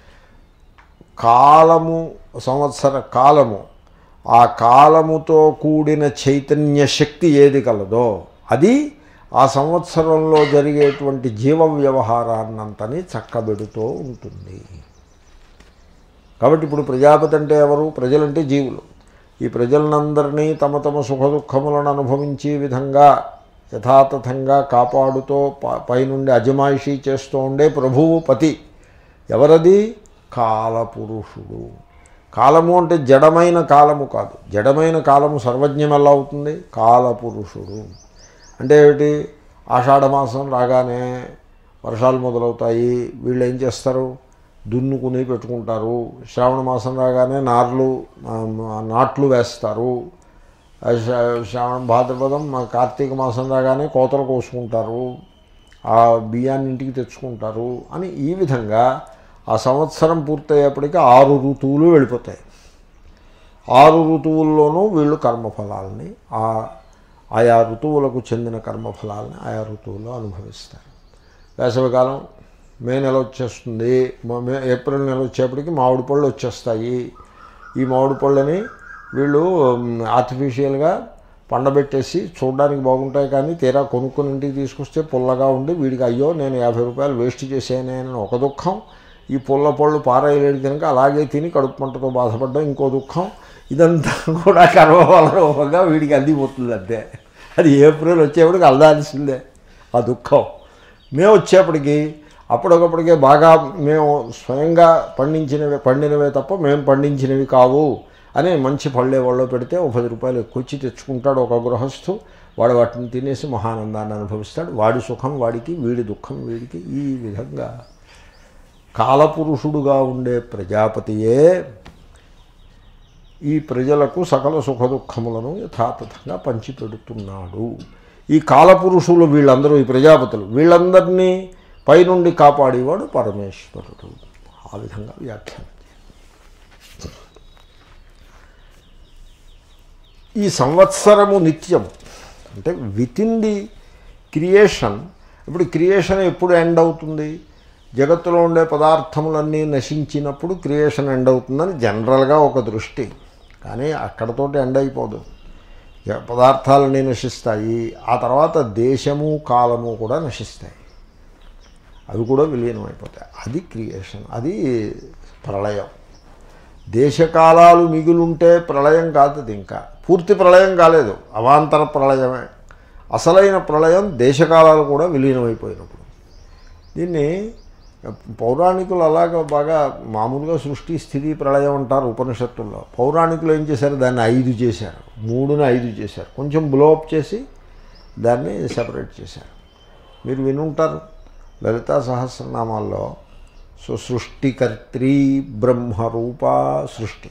కాలము సంవత్సర కాలము ఆ కాలముతో కూడిన చైతన్య శక్తి ఏది కలదో అది ఆ సంవత్సరంలో జరిగేటువంటి జీవ వ్యవహారాన్నంతని చక్కబెడుతూ ఉంటుంది కాబట్టి ఇప్పుడు ప్రజాపతి అంటే ఎవరు ప్రజలంటే జీవులు ఈ ప్రజలందరినీ తమ తమ సుఖ దుఃఖములను అనుభవించే విధంగా యథాతథంగా కాపాడుతూ ప- పైనుండి అజమాయిషీ చేస్తూ ఉండే ప్రభువు పతి ఎవరది కాలపురుషుడు కాలము అంటే జడమైన కాలము కాదు జడమైన కాలము సర్వజ్ఞం ఎలా అవుతుంది కాలపురుషుడు అంటే ఏమిటి ఆషాఢమాసం రాగానే వర్షాలు మొదలవుతాయి వీళ్ళు ఏం చేస్తారు దున్నుకుని పెట్టుకుంటారు శ్రావణ మాసం రాగానే నార్లు ఆ, నాట్లు వేస్తారు ఆ, శ్రా- శ్రావణ భాద్రపదం మా కార్తీక మాసం రాగానే కోతలు కోసుకుంటారు ఆ బియ్యాన్ని ఇంటికి తెచ్చుకుంటారు అని ఈ విధంగా ఆ సంవత్సరం పూర్తయ్యేప్పటికీ ఆరు ఋతువులు వెళ్ళిపోతాయి ఆరు ఋతువుల్లోనూ వీళ్ళు కర్మఫలాలని ఆ ఆయా ఋతువులకు చెందిన కర్మఫలాలని ఆయా ఋతువుల్లో అనుభవిస్తారు వేసవికాలం మే నెల వచ్చేస్తుంది మ- మే ఏప్రిల్ నెల వచ్చేప్పటికి మామిడి పళ్ళు వచ్చేస్తాయి ఈ మామిడి పళ్ళని వీళ్ళు ఆర్టిఫిషియల్గా పండబెట్టేసి చూడడానికి బాగుంటాయి కానీ తీరా కొనుక్కొని ఇంటికి తీసుకొస్తే పుల్లగా ఉండి వీడికి అయ్యో నేను యాభై రూపాయలు వేస్ట్ చేసానని ఒక దుఃఖం ఈ పుల్ల పళ్ళు పారేయలేడు కనుక అలాగే తిని కడుపు మంటతో బాధపడ్డం ఇంకో దుఃఖం ఇదంతా కూడా కర్మవలరూపంగా వీడికి అందిపోతుంది అంతే అది ఏప్రిల్ వచ్చేప్పటికి అల్దాల్సిందే ఆ దుఃఖం మేము వచ్చేప్పటికి అప్పటికప్పటికే బాగా మేము స్వయంగా పండించినవే పండినవే తప్ప మేము పండించినవి కావు అని మంచి పళ్ళే వాళ్ళు పెడితే ఒక పది రూపాయలు ఎక్కువ ఇచ్చి తెచ్చుకుంటాడు ఒక గృహస్థు వాడు వాటిని తినేసి మహానందాన్ని అనుభవిస్తాడు వాడి సుఖం వాడికి వీడి దుఃఖం వీడికి ఈ విధంగా కాలపురుషుడుగా ఉండే ప్రజాపతియే ఈ ప్రజలకు సకల సుఖ దుఃఖములను యథాతథంగా పంచిపెడుతున్నాడు ఈ కాలపురుషులు వీళ్ళందరూ ఈ ప్రజాపతులు వీళ్ళందరినీ పైనుండి కాపాడేవాడు పరమేశ్వరుడు ఆ విధంగా వ్యాఖ్యానం ఈ సంవత్సరము నిత్యం అంటే విత్ ఇన్ ది క్రియేషన్ ఇప్పుడు క్రియేషన్ ఎప్పుడు ఎండ్ అవుతుంది జగత్తులో ఉండే పదార్థములన్నీ నశించినప్పుడు క్రియేషన్ ఎండ్ అవుతుందని జనరల్గా ఒక దృష్టి కానీ అక్కడతోటి ఎండ్ అయిపోదు జ- పదార్థాలన్నీ నశిస్తాయి ఆ తర్వాత దేశము కాలము కూడా నశిస్తాయి అవి కూడా విలీనం అయిపోతాయి అది క్రియేషన్ అది ప్రళయం దేశకాలాలు మిగులుంటే ప్రళయం కాదు అది ఇంకా పూర్తి ప్రళయం కాలేదు అవాంతర ప్రళయమే అసలైన ప్రళయం దేశకాలాలు కూడా విలీనమైపోయినప్పుడు దీన్ని పౌరాణికులు అలాగ బాగా మామూలుగా సృష్టి స్థితి ప్రళయం అంటారు ఉపనిషత్తుల్లో పౌరాణికులు ఏం చేశారు దాన్ని ఐదు చేశారు మూడుని ఐదు చేశారు కొంచెం బ్లోఅప్ చేసి దాన్ని సెపరేట్ చేశారు మీరు వినుంటారు లలితా సహస్రనామాల్లో సో సృష్టికర్త్రి బ్రహ్మరూప సృష్టి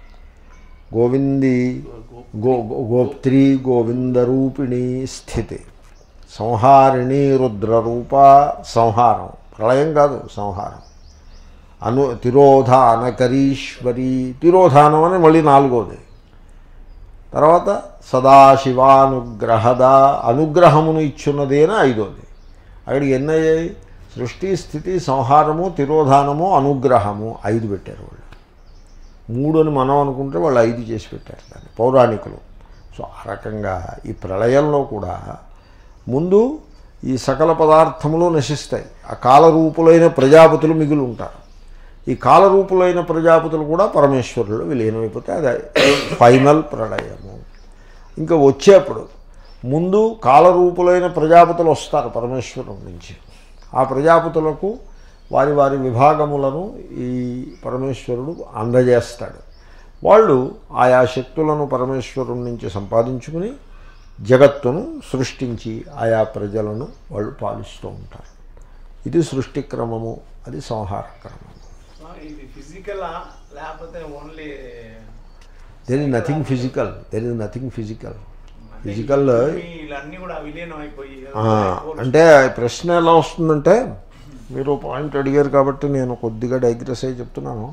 గోవింది గో గో- గోప్త్రి గోవిందరూపిణి స్థితి సంహారిణి రుద్రరూప సంహారం ప్రళయం కాదు సంహారం అను తిరోధానకరీశ్వరి తిరోధానం అని మళ్ళీ నాలుగోది తర్వాత సదాశివానుగ్రహద అనుగ్రహమును ఇచ్చున్నది అని ఐదోది అక్కడికి ఎన్ని అయ్యాయి సృష్టి స్థితి సంహారము తిరోధానము అనుగ్రహము ఐదు పెట్టారు వాళ్ళు మూడు అని మనం అనుకుంటే వాళ్ళు ఐదు చేసి పెట్టారు దాన్ని పౌరాణికులు సో ఆ రకంగా ఈ ప్రళయంలో కూడా ముందు ఈ సకల పదార్థములు నశిస్తాయి ఆ కాలరూపులైన ప్రజాపతులు మిగిలి ఉంటారు ఈ కాలరూపులైన ప్రజాపతులు కూడా పరమేశ్వరులు విలీనమైపోతే అది ఫైనల్ ప్రళయము ఇంకా వచ్చేప్పుడు ముందు కాలరూపులైన ప్రజాపతులు వస్తారు పరమేశ్వరం నుంచి ఆ ప్రజాపతులకు వారి వారి విభాగములను ఈ పరమేశ్వరుడు అందజేస్తాడు వాళ్ళు ఆయా శక్తులను పరమేశ్వరుడి నుంచి సంపాదించుకుని జగత్తును సృష్టించి ఆయా ప్రజలను వాళ్ళు పాలిస్తూ ఉంటారు ఇది సృష్టి క్రమము అది సంహార క్రమము సో ఇది ఫిజికలా లేకపోతే only there is nothing physical there is nothing physical physical వీళ్ళన్నీ కూడా విలీనం అయిపోయి అంటే ప్రశ్న ఎలా వస్తుందంటే మీరు పాయింట్ అడిగారు కాబట్టి నేను కొద్దిగా డైగ్రెస్ అయ్యి చెప్తున్నాను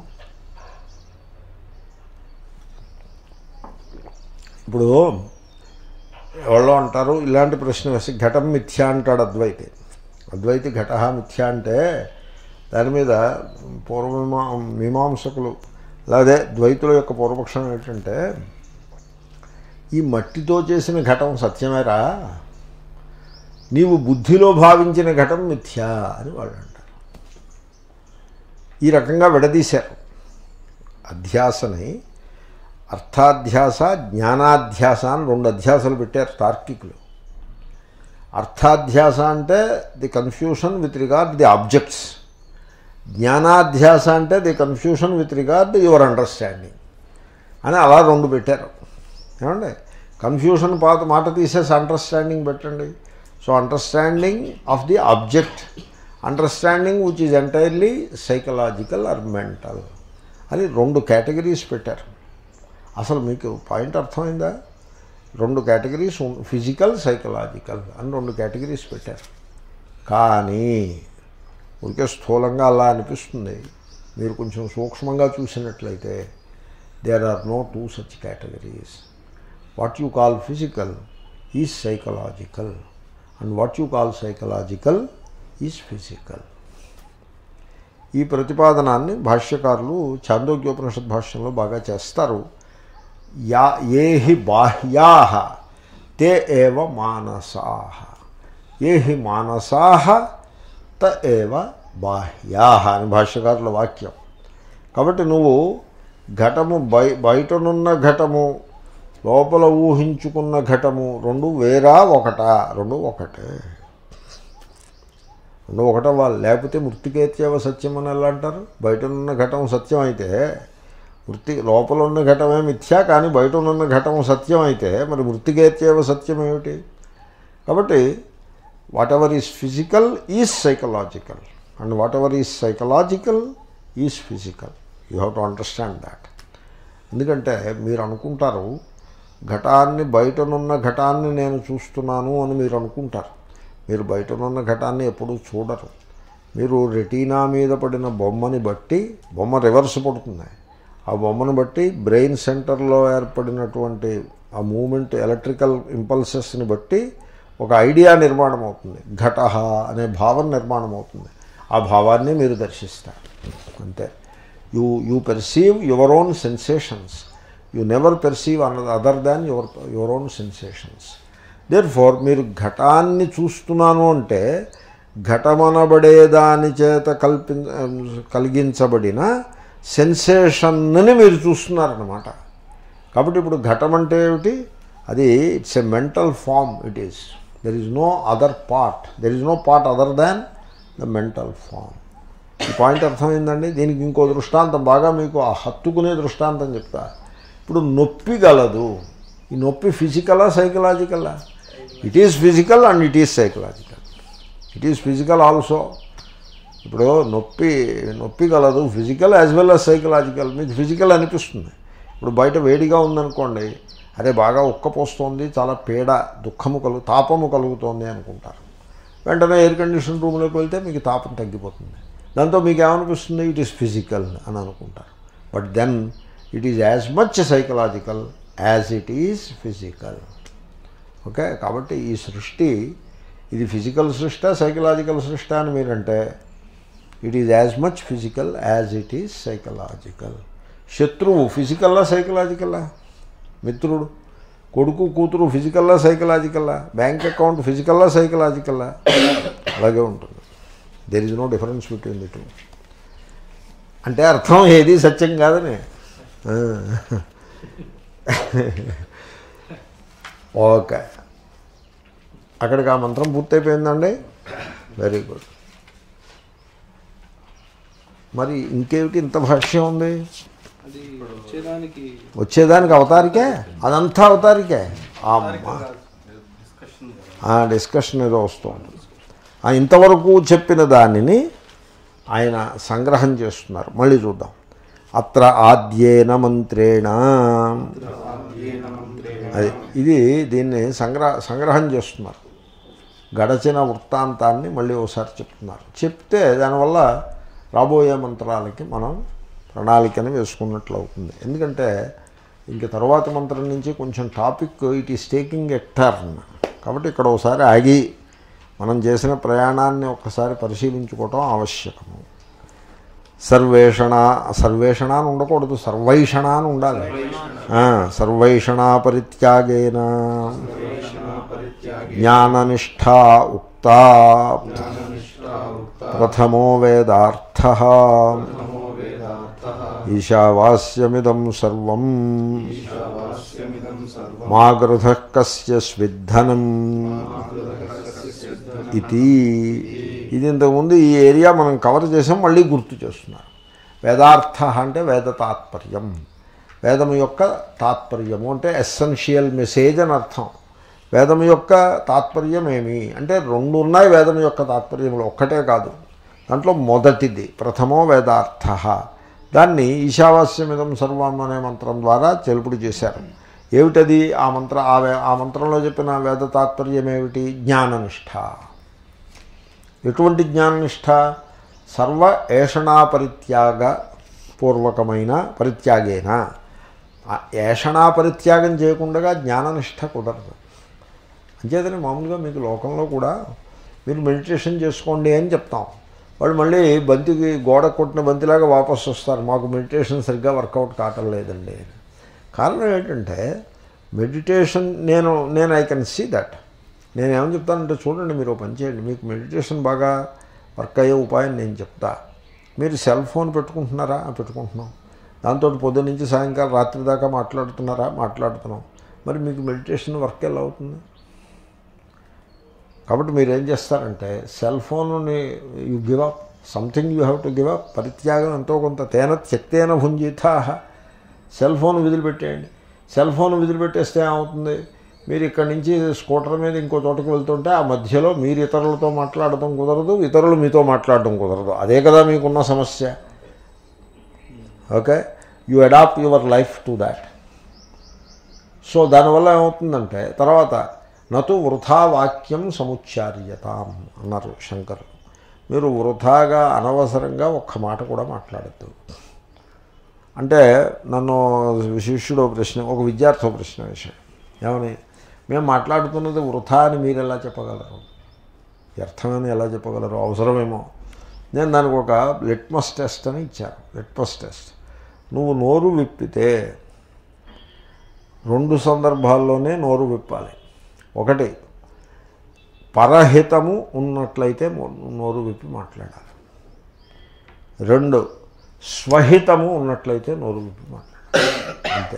ఇప్పుడు ఎవరో అంటారు ఇలాంటి ప్రశ్న వేసి ఘటం మిథ్యా అంటాడు అద్వైతి అద్వైతి ఘట మిథ్యా అంటే దాని మీద పూర్వమీమా మీమాంసకులు అలాగే ద్వైతుల యొక్క పూర్వపక్షం ఏంటంటే ఈ మట్టితో చేసిన ఘటం సత్యమేరా నీవు బుద్ధిలో భావించిన ఘటం మిథ్యా అని వాళ్ళు అంటారు ఈ రకంగా విడదీశారు అధ్యాసని అర్థాధ్యాస జ్ఞానాధ్యాస అని రెండు అధ్యాసాలు పెట్టారు తార్కికులు అర్థాధ్యాస అంటే the confusion with regard the objects జ్ఞానాధ్యాస అంటే the confusion with regard your understanding అని అలా రెండు పెట్టారు ఏమండి కన్ఫ్యూషన్ పాత మాట తీసేసి అండర్స్టాండింగ్ పెట్టండి so understanding of the object understanding which is entirely psychological or mental అని రెండు కేటగిరీస్ పెట్టారు అసలు మీకు పాయింట్ అర్థమైందా రెండు కేటగిరీస్ ఫిజికల్ సైకలాజికల్ అని రెండు కేటగిరీస్ పెట్టారు కానీ ఊరికే స్థూలంగా అలా అనిపిస్తుంది మీరు కొంచెం సూక్ష్మంగా చూసినట్లయితే there are no two such categories what you call physical is psychological and what you call psychological is physical ఈ ప్రతిపాదనాన్ని భాష్యకారులు చాందోగ్యోపనిషత్ భాష్యంలో బాగా చేస్తారు యా ఏ హి బాహ్యా తే ఏవ మానసాహ ఏ హి మానసాహ త ఏవ బాహ్యా అని భాష్యకారుల వాక్యం కాబట్టి నువ్వు ఘటము బయ బయటనున్న ఘటము లోపల ఊహించుకున్న ఘటము రెండు వేరా ఒకటా రెండు ఒకటే రెండు ఒకటే వాళ్ళు లేకపోతే మృతికేత్యవ సత్యం అని ఎలా అంటారు బయటనున్న ఘటం సత్యం అయితే వృత్తి లోపల ఉన్న ఘటమే మిథ్యా కానీ బయట ఉన్న ఘటం సత్యం అయితే మరి మృతికేత్యవ సత్యం ఏమిటి కాబట్టి whatever is physical is psychological and whatever is psychological is physical you have to understand that ఎందుకంటే మీరు అనుకుంటారు ఘటాన్ని బయటనున్న ఘటాన్ని నేను చూస్తున్నాను అని మీరు అనుకుంటారు మీరు బయటనున్న ఘటాన్ని ఎప్పుడూ చూడరు మీరు రెటీనా మీద పడిన బొమ్మని బట్టి బొమ్మ రివర్స్ పడుతుంది ఆ బొమ్మను బట్టి బ్రెయిన్ సెంటర్లో ఏర్పడినటువంటి ఆ మూమెంట్ ఎలక్ట్రికల్ ఇంపల్సెస్ని బట్టి ఒక ఐడియా నిర్మాణం అవుతుంది ఘట అనే భావం నిర్మాణం అవుతుంది ఆ భావాన్ని మీరు దర్శిస్తారు అంతే you you perceive your own sensations you never perceive another than your your own sensations therefore మీరు ఘటాన్ని చూస్తున్నాను అంటే ఘటమనబడే దాని చేత కల్పి కలిగించబడిన సెన్సేషన్ని మీరు చూస్తున్నారన్నమాట కాబట్టి ఇప్పుడు ఘటం అంటే ఏమిటి అది it's a mental form it is there is no other part there is no part other than the mental form ఈ పాయింట్ అర్థమైందండి దీనికి ఇంకో దృష్టాంతం బాగా మీకు ఆ హత్తుకునే దృష్టాంతం చెప్తా ఇప్పుడు నొప్పి గలదు ఈ నొప్పి ఫిజికలా సైకలాజికలా it is physical and it is psychological it is physical also ఇప్పుడు నొప్పి నొప్పి కలదు physical as well as psychological మీకు ఫిజికల్ అనిపిస్తుంది ఇప్పుడు బయట వేడిగా ఉందనుకోండి అదే బాగా ఉక్కపోస్తోంది చాలా పీడ దుఃఖము కలుగు తాపము కలుగుతోంది అనుకుంటారు వెంటనే ఎయిర్ కండిషన్ రూమ్లోకి వెళ్తే మీకు తాపం తగ్గిపోతుంది దాంతో మీకు ఏమనిపిస్తుంది ఇట్ ఈస్ ఫిజికల్ అని అనుకుంటారు but then it is as much psychological as it is physical okay కాబట్టి ఈ సృష్టి ఇది ఫిజికల్ సృష్ట సైకలాజికల్ సృష్ట అని మీరంటే it is as much physical as it is psychological శత్రువు ఫిజికల్లా సైకలాజికల్లా మిత్రుడు కొడుకు కూతురు ఫిజికల్లా సైకలాజికల్లా బ్యాంక్ అకౌంట్ ఫిజికల్లా సైకలాజికల్లా అలాగే ఉంటుంది there is no difference between the two అంటే అర్థం ఏది సత్యం కాదని ఆ. ఓకే అక్కడికి ఆ మంత్రం పూర్తయిపోయిందండి వెరీ గుడ్ మరి ఇంకేమిటి ఇంత భాష్యం ఉంది అది వచ్చేదానికి వచ్చేదానికి అవతారికే అదంతా అవతారికే అమ్మా ఆ డిస్కషన్ ఏదో వస్తూ ఉంటుంది ఆ ఇంతవరకు చెప్పిన దానిని ఆయన సంగ్రహం చేస్తున్నారు మళ్ళీ చూద్దాం అత్ర ఆద్యేన మంత్రేణ అది ఇది దీన్ని సంగ్రహ సంగ్రహం చేస్తున్నారు గడచిన వృత్తాంతాన్ని మళ్ళీ ఒకసారి చెప్తున్నారు చెప్తే దానివల్ల రాబోయే మంత్రాలకి మనం ప్రణాళికని వేసుకున్నట్లు అవుతుంది ఎందుకంటే ఇంక తర్వాత మంత్రం నుంచి కొంచెం topic it is taking a turn కాబట్టి ఇక్కడ ఒకసారి ఆగి మనం చేసిన ప్రయాణాన్ని ఒకసారి పరిశీలించుకోవటం ఆవశ్యకము సర్వేషణ సర్వేషణ అని ఉండకూడదు సర్వైషణ అని ఉండాలి ఆ, సర్వైషణా పరిత్యాగేన జ్ఞాననిష్టా ఉక్తా ప్రథమో వేదార్థ ఈశావాస్యమిదం సర్వం మాగృధ కస్య స్విద్ధనం ఇది ఇది ఇంతకుముందు ఈ ఏరియా మనం కవర్ చేసాం మళ్ళీ గుర్తు చేస్తున్నారు వేదార్థ అంటే వేద తాత్పర్యం వేదం యొక్క తాత్పర్యము అంటే ఎస్సెన్షియల్ మెసేజ్ అని అర్థం వేదం యొక్క తాత్పర్యం ఏమి అంటే రెండు ఉన్నాయి వేదం యొక్క తాత్పర్యంలో ఒక్కటే కాదు దాంట్లో మొదటిది ప్రథమో వేదార్థ దాన్ని ఈశావాస్యమిదం సర్వం అనే మంత్రం ద్వారా తెలుపుడు చేశారు ఏమిటది ఆ మంత్ర ఆ వే ఆ మంత్రంలో చెప్పిన వేద తాత్పర్యం ఏమిటి జ్ఞాననిష్ట ఎటువంటి జ్ఞాననిష్ట సర్వ ఏషణా పరిత్యాగ పూర్వకమైన పరిత్యాగేన ఆ ఏషణా పరిత్యాగం చేయకుండా జ్ఞాననిష్ట కుదరదు అంచేతనే మామూలుగా మీకు లోకంలో కూడా మీరు మెడిటేషన్ చేసుకోండి అని చెప్తాం వాళ్ళు మళ్ళీ బంతికి గోడ కొట్టిన బంతిలాగా వాపసు వస్తారు మాకు మెడిటేషన్ సరిగ్గా వర్కౌట్ కావటం లేదండి కారణం ఏంటంటే మెడిటేషన్ నేను నేను ఐ కెన్ సీ దట్ నేను ఏమని చెప్తానంటే చూడండి మీరు ఓ పని చేయండి మీకు మెడిటేషన్ బాగా వర్క్ అయ్యే ఉపాయం నేను చెప్తా మీరు సెల్ ఫోన్ పెట్టుకుంటున్నారా ఆ, పెట్టుకుంటున్నాం దాంతో పొద్దున్న నుంచి సాయంకాలం రాత్రి దాకా మాట్లాడుతున్నారా మాట్లాడుతున్నాం మరి మీకు మెడిటేషన్ వర్క్ ఎలా అవుతుంది కాబట్టి మీరు ఏం చేస్తారంటే సెల్ ఫోన్ని you give up something you have to give up పరిత్యాగం ఎంతో కొంత తేన త్యక్తేన భుంజితా సెల్ ఫోన్ వదిలిపెట్టేయండి సెల్ ఫోన్ వదిలిపెట్టేస్తే ఏమవుతుంది మీరు ఇక్కడి నుంచి స్కూటర్ మీద ఇంకో చోటకి వెళ్తుంటే ఆ మధ్యలో మీరు ఇతరులతో మాట్లాడటం కుదరదు ఇతరులు మీతో మాట్లాడటం కుదరదు అదే కదా మీకున్న సమస్య okay you adapt your life to that so దానివల్ల ఏమవుతుందంటే తర్వాత నటు వృథా వాక్యం సముచ్చార్యతాం అన్నారు శంకరు మీరు వృథాగా అనవసరంగా ఒక్క మాట కూడా మాట్లాడద్దు అంటే నన్ను శిష్యుడు ఓ ప్రశ్న ఒక విద్యార్థి ఓ ప్రశ్న వేశాడు ఏమని మేము మాట్లాడుతున్నది వృథా అని మీరు ఎలా చెప్పగలరు వ్యర్థమని ఎలా చెప్పగలరు అవసరమేమో నేను దానికి ఒక లిట్మస్ టెస్ట్ అని ఇచ్చాను లిట్మస్ టెస్ట్ నువ్వు నోరు విప్పితే రెండు సందర్భాల్లోనే నోరు విప్పాలి ఒకటి పరహితము ఉన్నట్లయితే మో- నోరు విప్పి మాట్లాడాలి రెండు స్వహితము ఉన్నట్లయితే నోరు విప్పి మాట్లాడాలి అంతే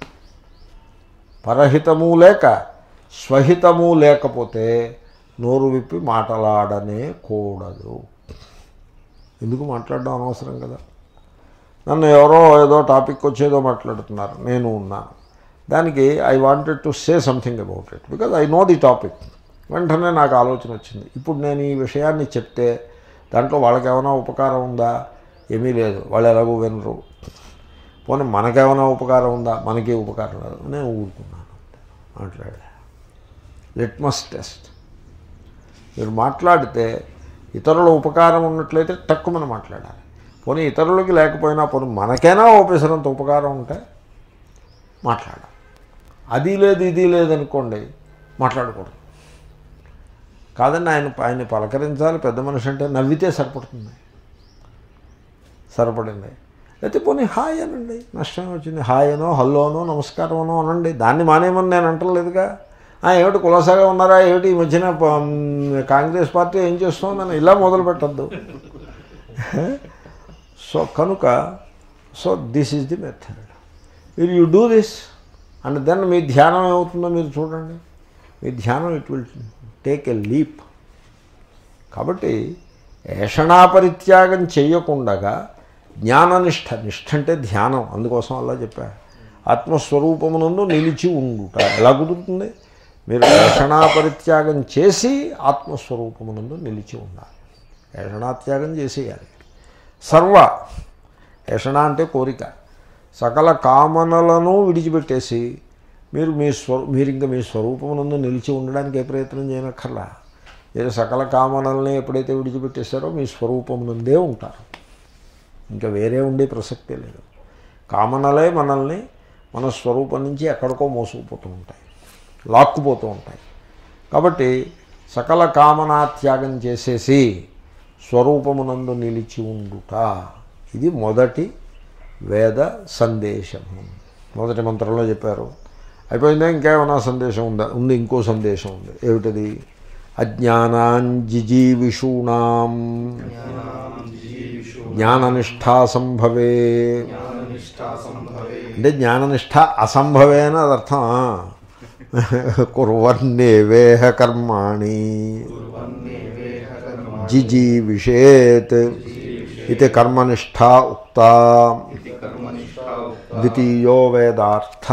పరహితము లేక స్వహితము లేకపోతే నోరు విప్పి మాట్లాడనే కూడదు ఎందుకు మాట్లాడడం అనవసరం కదా నన్ను ఎవరో ఏదో టాపిక్ వచ్చేదో మాట్లాడుతున్నారు నేను ఉన్నాను దానికి I wanted to say something about it because I know the topic వెంటనే నాకు ఆలోచన వచ్చింది ఇప్పుడు నేను ఈ విషయాన్ని చెప్తే దాంట్లో వాళ్ళకి ఏమైనా ఉపకారం ఉందా ఏమీ లేదు వాళ్ళు ఎలాగో వినరు పోనీ మనకేమైనా ఉపకారం ఉందా మనకి ఉపకారం లేదు నేను ఊరుకున్నాను మాట్లాడా లిట్మస్ టెస్ట్ మీరు మాట్లాడితే ఇతరుల ఉపకారం ఉన్నట్లయితే తక్కువని మాట్లాడాలి పోనీ ఇతరులకి లేకపోయినా పోనీ మనకైనా ఓపెసరంత ఉపకారం ఉంటే మాట్లాడాలి అది లేదు ఇది లేదనుకోండి మాట్లాడకూడదు కాదండి ఆయన ఆయన పలకరించాలి పెద్ద మనిషి అంటే నవ్వితే సరిపడుతుంది సరిపడింది అయితే పోనీ హాయ్ అనండి నష్టం వచ్చింది హాయ్ అనో హల్లోనో నమస్కారం అనో అనండి దాన్ని మానేయమని నేను అంటలేదుగా "ఆ, ఏమిటి కులాసాగా ఉన్నారా ఏమిటి ఈ మధ్యన ప- కాంగ్రెస్ పార్టీ ఏం చేస్తుందని ఇలా మొదలు పెట్టద్దు సో కనుక so this is the method మీరు you do this and then మీ ధ్యానం ఏమవుతుందో మీరు చూడండి మీ ధ్యానం it will take a leap కాబట్టి ఏషణాపరిత్యాగం చేయకుండగా జ్ఞాననిష్ట నిష్ఠ అంటే ధ్యానం అందుకోసం అలా చెప్పా ఆత్మస్వరూపమునందు నిలిచి ఉండుట ఎలా కుదురుతుంది మీరు ఏషణాపరిత్యాగం చేసి ఆత్మస్వరూపమునందు నిలిచి ఉండాలి ఏషణాత్యాగం చేసేయాలి సర్వ ఏషణ అంటే కోరిక సకల కామనలను విడిచిపెట్టేసి మీరు మీ స్వ మీరు ఇంకా మీ స్వరూపమునందు నిలిచి ఉండడానికి ఏ ప్రయత్నం చేయనక్కర్లా మీరు సకల కామనల్ని ఎప్పుడైతే విడిచిపెట్టేశారో మీ స్వరూపమునందే ఉంటారు ఇంకా వేరే ఉండే ప్రసక్తే లేదు కామనలే మనల్ని మన స్వరూపం నుంచి ఎక్కడికో మోసుకుపోతూ ఉంటాయి లాక్కుపోతూ ఉంటాయి కాబట్టి సకల కామనా త్యాగం చేసేసి స్వరూపమునందు నిలిచి ఉండుట ఇది మొదటి వేద సందేశము మొదటి మంత్రంలో చెప్పారు అయిపోయిందా ఇంకేమైనా సందేశం ఉందా ఉంది ఇంకో సందేశం ఉంది ఏమిటది అజ్ఞానాంజిజీవిషూణాం జ్ఞాననిష్టా సంభవే అంటే జ్ఞాననిష్ట అసంభవే అని అది అర్థం కుర్వన్నేవేహ కర్మాణి జిజీవిషేత్ ఇది కర్మనిష్టా ఉక్త ద్వితీయో వేదార్థ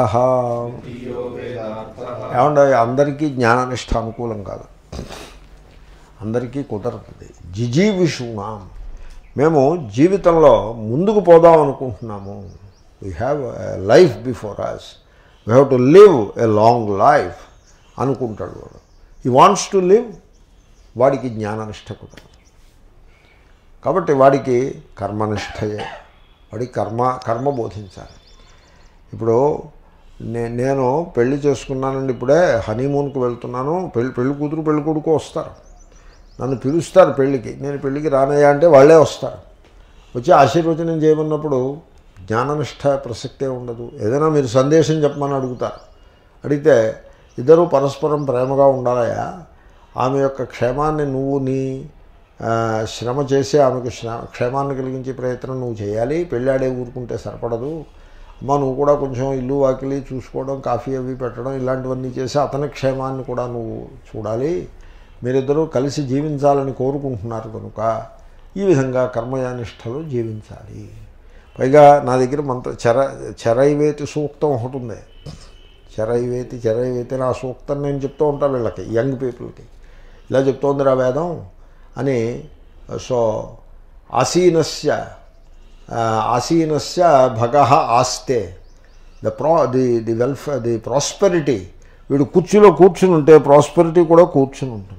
ఏమంటే అందరికీ జ్ఞాననిష్ట అనుకూలం కాదు అందరికీ కుదరదు జిజీవిషుణాం మేము జీవితంలో ముందుకు పోదాం అనుకుంటున్నాము we have a life before us we have to live a long life అనుకుంటాడు వాడు ఈ వాంట్స్ టు లివ్ వాడికి జ్ఞాననిష్ట కుదరదు కాబట్టి వాడికి కర్మనిష్టయే వాడికి కర్మ కర్మ బోధించాలి ఇప్పుడు నే నేను పెళ్లి చేసుకున్నానండి ఇప్పుడే హనీమూన్కి వెళ్తున్నాను పెళ్లి పెళ్లి కూతురు పెళ్లి కొడుకు వస్తారు నన్ను పిలుస్తారు పెళ్ళికి నేను పెళ్ళికి రానయ్యా అంటే వాళ్ళే వస్తారు వచ్చి ఆశీర్వచనం చేయమన్నప్పుడు జ్ఞాననిష్ట ప్రసక్తే ఉండదు ఏదైనా మీరు సందేశం చెప్పమని అడుగుతారు అడిగితే ఇద్దరూ పరస్పరం ప్రేమగా ఉండాలయా ఆమె యొక్క క్షేమాన్ని నువ్వు నీ ఆ, శ్రమ చేసి ఆమెకు శ్ర క్షేమాన్ని కలిగించే ప్రయత్నం నువ్వు చేయాలి పెళ్ళాడే ఊరుకుంటే సరిపడదు అమ్మ నువ్వు కూడా కొంచెం ఇల్లు వాకిలి చూసుకోవడం కాఫీ అవి పెట్టడం ఇలాంటివన్నీ చేసి అతని క్షేమాన్ని కూడా నువ్వు చూడాలి మీరిద్దరూ కలిసి జీవించాలని కోరుకుంటున్నారు కనుక ఈ విధంగా కర్మయానిష్టలు జీవించాలి పైగా నా దగ్గర మంత్ర చర చరైవేతి సూక్తం ఒకటి ఉంది చరైవేతి చరైవేతి అని ఆ సూక్తం నేను చెప్తూ ఉంటాను వీళ్ళకి యంగ్ పీపుల్కి ఇలా చెప్తోంది రా వేదం అని సో ఆసీనస్య ఆ, ఆసీనస్య భగ ఆస్తే the pro the the welfare the prosperity వీడు కుర్చీలో కూర్చుని ఉంటే ప్రాస్పెరిటీ కూడా కూర్చుని ఉంటుంది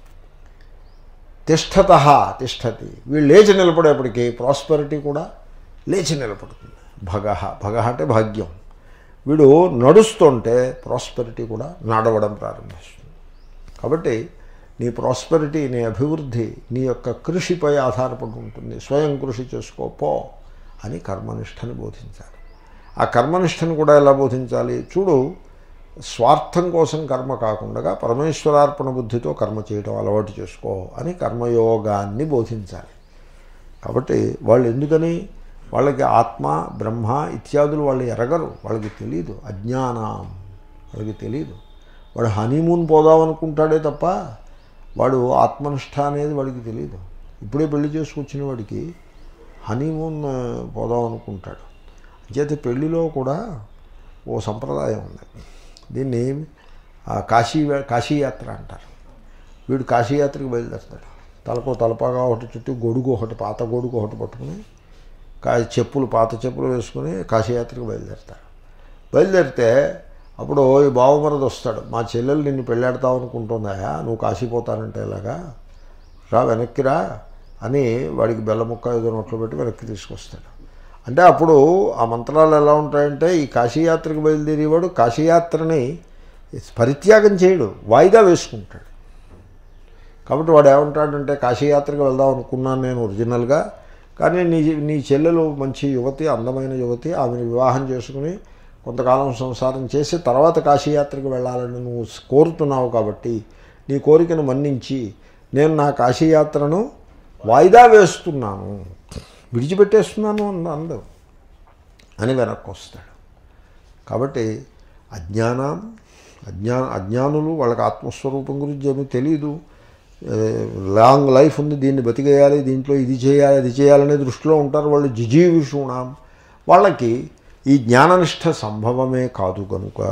తిష్టత తిష్టతి వీళ్ళు లేచి నిలబడేప్పటికీ ప్రాస్పెరిటీ కూడా లేచి నిలబడుతుంది భగ భగ అంటే భాగ్యం వీడు నడుస్తుంటే ప్రాస్పెరిటీ కూడా నడవడం ప్రారంభిస్తుంది కాబట్టి నీ ప్రాస్పెరిటీ నీ అభివృద్ధి నీ యొక్క కృషిపై ఆధారపడి ఉంటుంది స్వయం కృషి చేసుకోపో అని కర్మనిష్టని బోధించాలి ఆ కర్మనిష్టని కూడా ఎలా బోధించాలి చూడు స్వార్థం కోసం కర్మ కాకుండా పరమేశ్వరార్పణ బుద్ధితో కర్మ చేయడం అలవాటు చేసుకో అని కర్మయోగాన్ని బోధించాలి కాబట్టి వాళ్ళు ఎందుకని వాళ్ళకి ఆత్మ బ్రహ్మ ఇత్యాదులు వాళ్ళు ఎరగరు వాళ్ళకి తెలియదు అజ్ఞానం వాళ్ళకి తెలియదు వాడు హనీమూన్ పోదామనుకుంటాడే తప్ప వాడు ఆత్మనిష్ట అనేది వాడికి తెలియదు ఇప్పుడే పెళ్లి చేసుకొచ్చిన వాడికి హనీమూన్ ఆ, పోదాం అనుకుంటాడు అంచేత పెళ్లిలో కూడా ఓ సంప్రదాయం ఉంది దీన్ని ఆ, కాశీ వే- కాశీయాత్ర అంటారు వీడు కాశీయాత్రకు బయలుదేరుతాడు తలకో తలపాగా ఒకటి చుట్టూ గొడుగు ఒకటి పాత గొడుగు ఒకటి పట్టుకుని కా చెప్పులు పాత చెప్పులు వేసుకుని కాశీయాత్రకు బయలుదేరుతాడు బయలుదేరితే అప్పుడు ఈ బావమరది వస్తాడు మా చెల్లెలు నిన్ను పెళ్ళాడతావు అనుకుంటుందాయా నువ్వు కాశీపోతానంటే ఇలాగా రా వెనక్కి రా అని వాడికి బెల్ల ముక్క ఏదో నోట్లో పెట్టి వెనక్కి తీసుకొస్తాడు అంటే అప్పుడు ఆ మంత్రాలు ఎలా ఉంటాయంటే ఈ కాశీయాత్రకు బయలుదేరేవాడు కాశీయాత్రని పరిత్యాగం చేయడు వాయిదా వేసుకుంటాడు కాబట్టి వాడు ఏమంటాడంటే కాశీయాత్రకు వెళ్దాం అనుకున్నాను నేను ఒరిజినల్గా కానీ నీ నీ చెల్లెలు మంచి యువతి అందమైన యువతి ఆమెను వివాహం చేసుకుని కొంతకాలం సంసారం చేసి తర్వాత కాశీయాత్రకు వెళ్ళాలని నువ్వు కోరుతున్నావు కాబట్టి నీ కోరికను మన్నించి నేను నా కాశీయాత్రను వాయిదా వేస్తున్నాను విడిచిపెట్టేస్తున్నాను అంద అందరు అని వెనక్కి వస్తాడు కాబట్టి అజ్ఞానం అజ్ఞా అజ్ఞానులు వాళ్ళకి ఆత్మస్వరూపం గురించి ఏమీ తెలియదు ఏ, లాంగ్ లైఫ్ ఉంది దీన్ని బతికేయాలి దీంట్లో ఇది చేయాలి అది చేయాలనే దృష్టిలో ఉంటారు వాళ్ళు జిజీవిషుణాం వాళ్ళకి ఈ జ్ఞాననిష్ట సంభవమే కాదు కనుక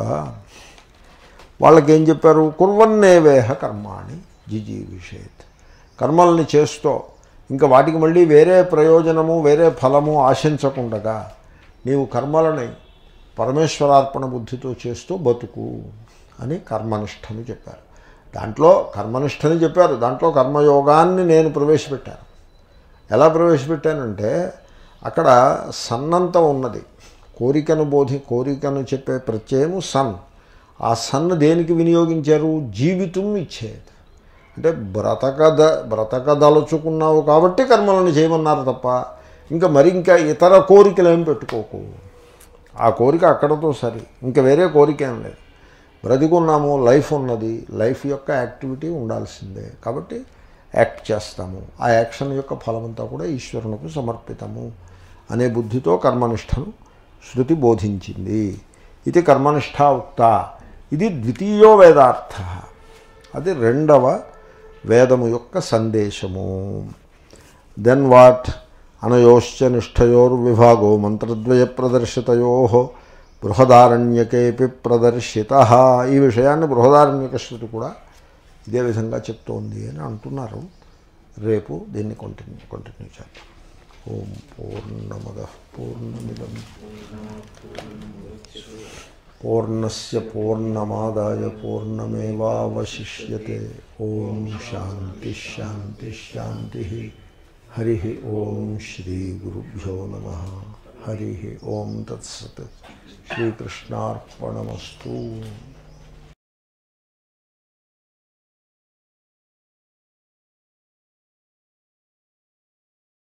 వాళ్ళకి ఏం చెప్పారు కుర్వన్నేవేహ కర్మాణి జిజీవిషేత్ కర్మల్ని చేస్తూ ఇంకా వాటికి మళ్ళీ వేరే ప్రయోజనము వేరే ఫలము ఆశించకుండగా నీవు కర్మలని పరమేశ్వరార్పణ బుద్ధితో చేస్తూ బతుకు అని కర్మనిష్టని చెప్పారు దాంట్లో కర్మనిష్టని చెప్పారు దాంట్లో కర్మయోగాన్ని నేను ప్రవేశపెట్టాను ఎలా ప్రవేశపెట్టానంటే అక్కడ సన్నంత ఉన్నది కోరికను బోధి కోరికను చెప్పే ప్రత్యయము సన్ ఆ సన్ దేనికి వినియోగించారు జీవితం ఇచ్చేది అంటే బ్రతకద బ్రతకదలుచుకున్నావు కాబట్టి కర్మలను చేయమన్నారు తప్ప ఇంకా మరి ఇంకా ఇతర కోరికలు ఏం పెట్టుకోకు ఆ కోరిక అక్కడతో సరి ఇంకా వేరే కోరిక ఏం లేదు బ్రతికున్నాము లైఫ్ ఉన్నది లైఫ్ యొక్క యాక్టివిటీ ఉండాల్సిందే కాబట్టి యాక్ట్ చేస్తాము ఆ యాక్షన్ యొక్క ఫలమంతా కూడా ఈశ్వరునికి సమర్పితము అనే బుద్ధితో కర్మనిష్టను శృతి బోధించింది ఇది కర్మనిష్ట ఉక్త ఇది ద్వితీయో వేదార్థ అది రెండవ వేదము యొక్క సందేశము దెన్ వాట్ అనయోశ్చ నిష్ఠయోర్విభాగో మంత్రద్వయ ప్రదర్శితయో బృహదారణ్యకేపి ప్రదర్శిత ఈ విషయాన్ని బృహదారణ్యక శృతి కూడా ఇదే విధంగా చెప్తోంది అని అంటున్నారు రేపు దీన్ని కంటిన్యూ కంటిన్యూ చేద్దాం ఓం పూర్ణమద పూర్ణమిదం పూర్ణస్య పూర్ణమాదాయ పూర్ణమేవాवशिष्यते ఓం శాంతి శాంతి శాంతి హరి ఓం శ్రీ గురుభ్యో నమ హరి ఓం తత్సత్ శ్రీకృష్ణార్పణమస్తు